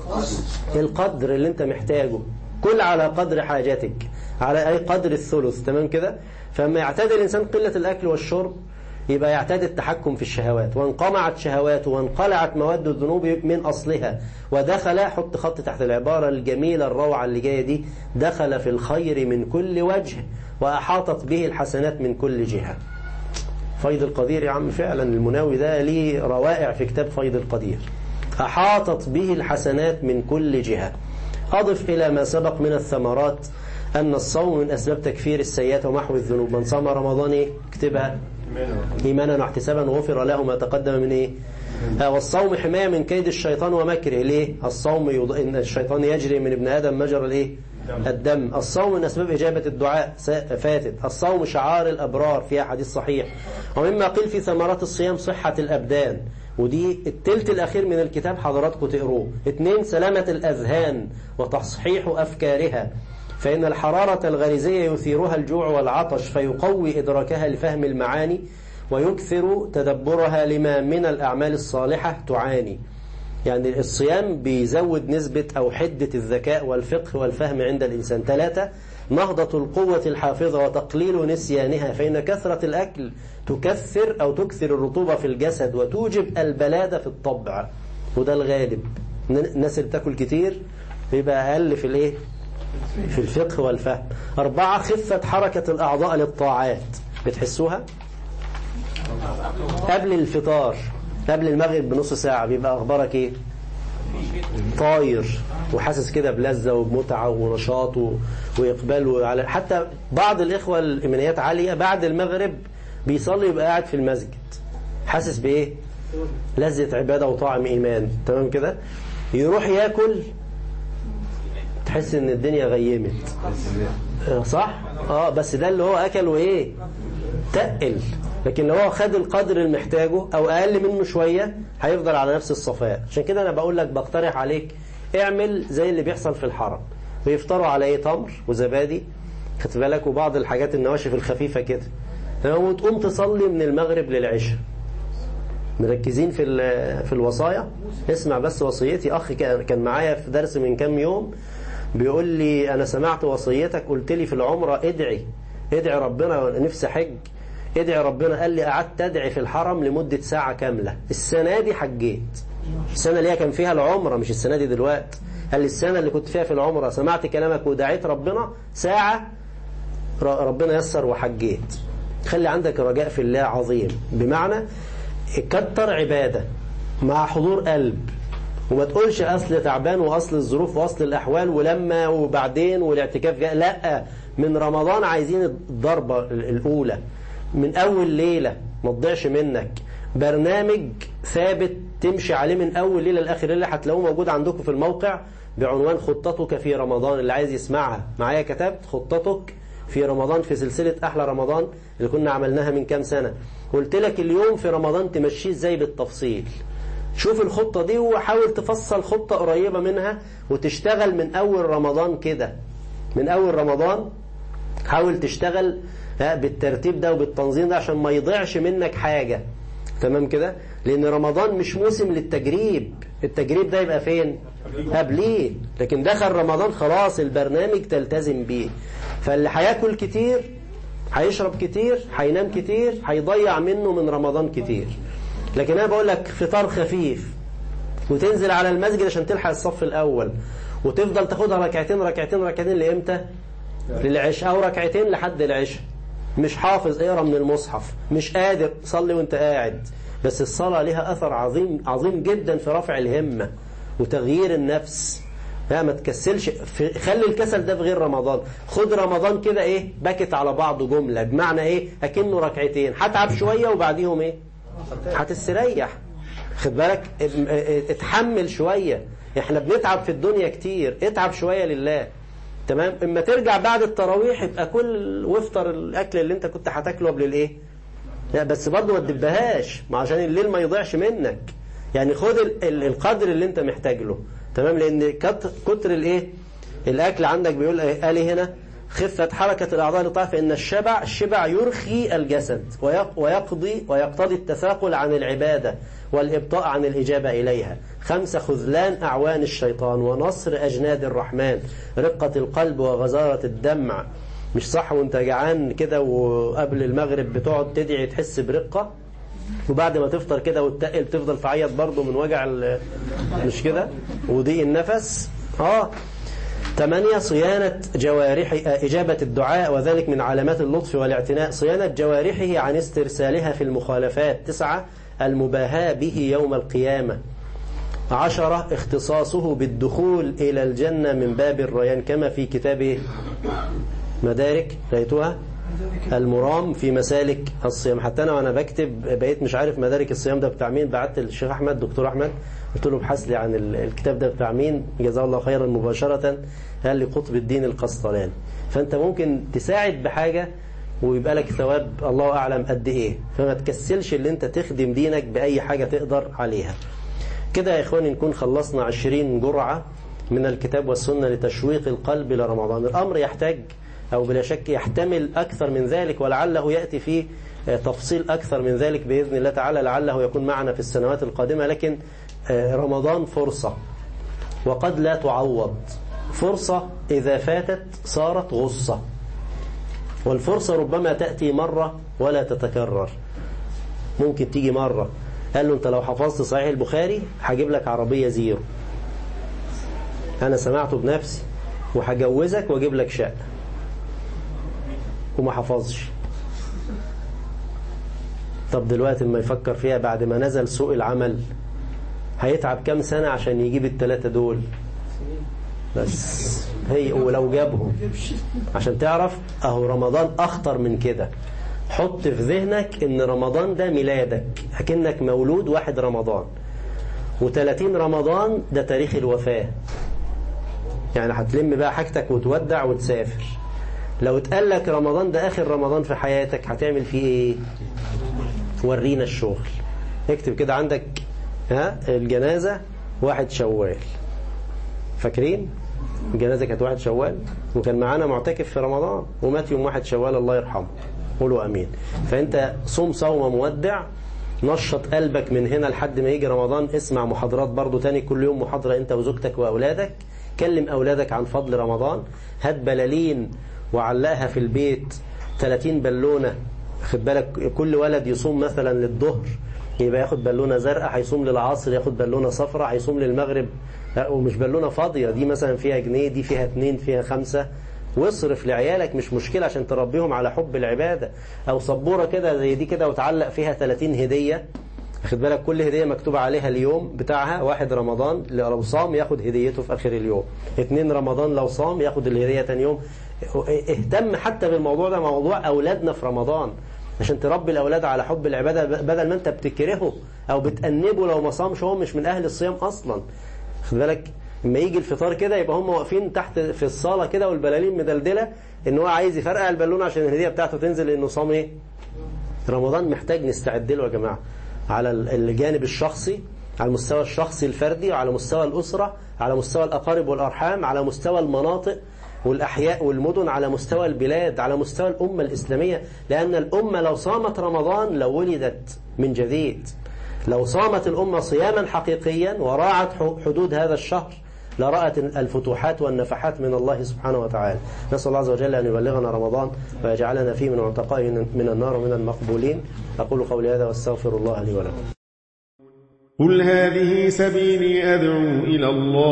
القدر اللي انت محتاجه كل على قدر حاجاتك على أي قدر الثلث تمام كده فما يعتاد الإنسان قلة الأكل والشرب يبقى يعتاد التحكم في الشهوات وانقمعت شهواته وانقلعت مواد الذنوب من أصلها ودخل حط خط تحت العبارة الجميلة الروعة اللي جاية دي دخل في الخير من كل وجه وأحاطت به الحسنات من كل جهة فيض القدير يا عم فعلا المناوي ده ليه روائع في كتاب فيض القدير أحاطت به الحسنات من كل جهة أضف إلى ما سبق من الثمرات أن الصوم من أسباب تكفير السيئات ومحو الذنوب من صام رمضان إيه؟ اكتبها إيمانا واحتسابا غفر له ما تقدم من إيه والصوم حماية من كيد الشيطان ومكره ليه الصوم يض... إن الشيطان يجري من ابن آدم مجرى الإيه الدم الصوم من أسباب إجابة الدعاء فاتت الصوم شعار الأبرار فيها حديث صحيح ومما قيل في ثمرات الصيام صحة الأبدان ودي التلت الأخير من الكتاب حضراتكم تقروه اثنين سلامة الأذهان وتصحيح أفكارها فإن الحرارة الغريزية يثيرها الجوع والعطش فيقوي إدراكها لفهم المعاني ويكثر تدبرها لما من الأعمال الصالحة تعاني يعني الصيام بيزود نسبة أو حدة الذكاء والفقه والفهم عند الإنسان ثلاثة نهضة القوة الحافظة وتقليل نسيانها فإن كثرة الأكل تكثر أو تكثر الرطوبة في الجسد وتوجب البلادة في الطبع وده الغالب الناس اللي بتاكل كتير بيبقى أقل في الإيه في الفقه والفهم أربعة خفة حركة الأعضاء للطاعات بتحسوها قبل الفطار قبل المغرب بنص ساعة بيبقى أخبارك إيه طاير وحاسس كده بلذة وبمتعة ونشاط و- وإقبال وعلى حتى بعض الإخوة الإيمانيات عالية بعد المغرب بيصلي يبقى قاعد في المسجد حاسس بإيه لذة عبادة وطعم إيمان تمام كده يروح ياكل تحس ان الدنيا غيمت آه، صح اه بس ده اللي هو اكله ايه تقل لكن لو هو خد القدر اللي محتاجه او اقل منه شوية هيفضل على نفس الصفاء عشان كده انا بقول لك بقترح عليك اعمل زي اللي بيحصل في الحرم بيفطروا على ايه تمر وزبادي خدت بالك وبعض الحاجات النواشف الخفيفة كده تمام وتقوم تصلي من المغرب للعشاء مركزين في ال- في الوصايا اسمع بس وصيتي اخ كان كان معايا في درس من كام يوم بيقول لي انا سمعت وصيتك قلت لي في العمره ادعي ادعي ربنا نفسي حج ادعي ربنا قال لي قعدت ادعي في الحرم لمده ساعه كامله السنه دي حجيت السنه اللي هي كان فيها العمره مش السنه دي دلوقتي قال لي السنه اللي كنت فيها في العمره سمعت كلامك ودعيت ربنا ساعه ر- ربنا يسر وحجيت خلي عندك رجاء في الله عظيم بمعنى كتر عبادة مع حضور قلب وما تقولش أصل تعبان وأصل الظروف وأصل الأحوال ولما وبعدين والاعتكاف جاء لا من رمضان عايزين الضربة ال- الأولى من أول ليلة ما تضيعش منك برنامج ثابت تمشي عليه من أول ليلة لآخر ليلة هتلاقوه موجود عندكم في الموقع بعنوان خطتك في رمضان اللي عايز يسمعها معايا كتبت خطتك في رمضان في سلسلة أحلى رمضان اللي كنا عملناها من كام سنة قلت لك اليوم في رمضان تمشيه ازاي بالتفصيل شوف الخطة دي وحاول تفصل خطة قريبة منها وتشتغل من أول رمضان كده من أول رمضان حاول تشتغل ها، بالترتيب ده وبالتنظيم ده عشان ما يضيعش منك حاجة تمام كده لأن رمضان مش موسم للتجريب التجريب ده يبقى فين قبليه لكن دخل رمضان خلاص البرنامج تلتزم بيه فاللي هياكل كتير هيشرب كتير هينام كتير هيضيع منه من رمضان كتير لكن انا بقول لك فطار خفيف وتنزل على المسجد عشان تلحق الصف الاول وتفضل تاخدها ركعتين ركعتين ركعتين لامتى للعشاء او ركعتين لحد العشاء مش حافظ اقرا من المصحف مش قادر صلي وانت قاعد بس الصلاة لها أثر عظيم عظيم جدا في رفع الهمة وتغيير النفس لا ما تكسلش في خلي الكسل ده في غير رمضان خد رمضان كده ايه باكت على بعضه جملة بمعنى ايه اكنه ركعتين هتعب شوية وبعديهم ايه هتستريح خد بالك ام- اه- اتحمل شوية احنا بنتعب في الدنيا كتير اتعب شوية لله تمام اما ترجع بعد التراويح يبقى كل وافطر الاكل اللي انت كنت هتاكله قبل الايه لا بس برضه ما تدبهاش ما عشان الليل ما يضيعش منك يعني خد ال- ال- القدر اللي انت محتاج له تمام لان كت- كتر الايه الاكل عندك بيقول ايه قال إيه هنا خفة حركة الأعضاء للطاعة فإن الشبع الشبع يرخي الجسد ويق- ويقضي ويقتضي التثاقل عن العبادة والإبطاء عن الإجابة إليها خمسة خذلان أعوان الشيطان ونصر أجناد الرحمن رقة القلب وغزارة الدمع مش صح وانت جعان كده وقبل المغرب بتقعد تدعي تحس برقة وبعد ما تفطر كده وتتقل تفضل تعيط برضه من وجع ال- مش كده وضيق النفس اه ثمانية صيانة جوارح آه، إجابة الدعاء وذلك من علامات اللطف والاعتناء صيانة جوارحه عن استرسالها في المخالفات تسعة المباهاة به يوم القيامة عشرة اختصاصه بالدخول إلى الجنة من باب الريان كما في كتابه مدارك رأيتوها المرام في مسالك الصيام حتى أنا وأنا بكتب بقيت مش عارف مدارك الصيام ده بتاع مين بعت للشيخ أحمد دكتور أحمد قلت له ابحث لي عن ال- الكتاب ده بتاع مين جزاه الله خيرا مباشرة قال لي قطب الدين القسطلاني فأنت ممكن تساعد بحاجة ويبقى لك ثواب الله أعلم قد إيه فما تكسلش اللي أنت تخدم دينك بأي حاجة تقدر عليها كده يا إخواني نكون خلصنا عشرين جرعة من الكتاب والسنة لتشويق القلب لرمضان الأمر يحتاج أو بلا شك يحتمل أكثر من ذلك ولعله يأتي فيه تفصيل أكثر من ذلك بإذن الله تعالى لعله يكون معنا في السنوات القادمة لكن رمضان فرصة وقد لا تعوض فرصة إذا فاتت صارت غصة والفرصة ربما تأتي مرة ولا تتكرر ممكن تيجي مرة قال له أنت لو حفظت صحيح البخاري هجيب لك عربية زيرو أنا سمعته بنفسي وهجوزك واجيب لك شقة وما حفظش طب دلوقتي ما يفكر فيها بعد ما نزل سوق العمل هيتعب كام سنة عشان يجيب التلاتة دول بس هي ولو جابهم عشان تعرف اهو رمضان اخطر من كده حط في ذهنك ان رمضان ده ميلادك اكنك مولود واحد رمضان و30 رمضان ده تاريخ الوفاة يعني هتلم بقى حاجتك وتودع وتسافر لو اتقال لك رمضان ده اخر رمضان في حياتك هتعمل فيه ايه ورينا الشغل اكتب كده عندك ها الجنازة واحد شوال فاكرين الجنازة كانت واحد شوال وكان معانا معتكف في رمضان ومات يوم واحد شوال الله يرحمه قولوا امين فانت صوم صوم مودع نشط قلبك من هنا لحد ما يجي رمضان اسمع محاضرات برضو تاني كل يوم محاضرة انت وزوجتك واولادك كلم اولادك عن فضل رمضان هات بلالين وعلقها في البيت 30 بالونة خد بالك كل ولد يصوم مثلا للظهر يبقى ياخد بالونة زرقاء هيصوم للعصر ياخد بالونة صفراء هيصوم للمغرب لا ومش بالونة فاضية دي مثلا فيها جنيه دي فيها اتنين فيها خمسة واصرف لعيالك مش مشكلة عشان تربيهم على حب العبادة او سبورة كده زي دي كده وتعلق فيها 30 هدية خد بالك كل هدية مكتوب عليها اليوم بتاعها واحد رمضان لو صام ياخد هديته في اخر اليوم اتنين رمضان لو صام ياخد الهدية تاني يوم اهتم حتى بالموضوع ده موضوع اولادنا في رمضان عشان تربي الأولاد على حب العبادة بدل ما أنت بتكرهه أو بتأنبه لو ما صامش هو مش من أهل الصيام أصلا خد بالك لما يجي الفطار كده يبقى هم واقفين تحت في الصالة كده والبلالين مدلدلة إن هو عايز يفرقع البالون عشان الهدية بتاعته تنزل لأنه صام إيه رمضان محتاج نستعد له يا جماعة على الجانب الشخصي على المستوى الشخصي الفردي وعلى مستوى الأسرة على مستوى الأقارب والأرحام على مستوى المناطق والأحياء والمدن على مستوى البلاد على مستوى الأمة الإسلامية لأن الأمة لو صامت رمضان لو ولدت من جديد لو صامت الأمة صياما حقيقيا وراعت حدود هذا الشهر لرأت الفتوحات والنفحات من الله سبحانه وتعالى نسأل الله عز وجل أن يبلغنا رمضان ويجعلنا فيه من عتقاء من النار ومن المقبولين أقول قولي هذا واستغفر الله لي ولكم قل هذه سبيلي أدعو إلى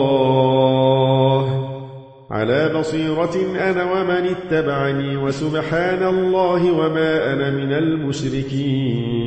الله على بصيرة أنا ومن اتبعني وسبحان الله وما أنا من المشركين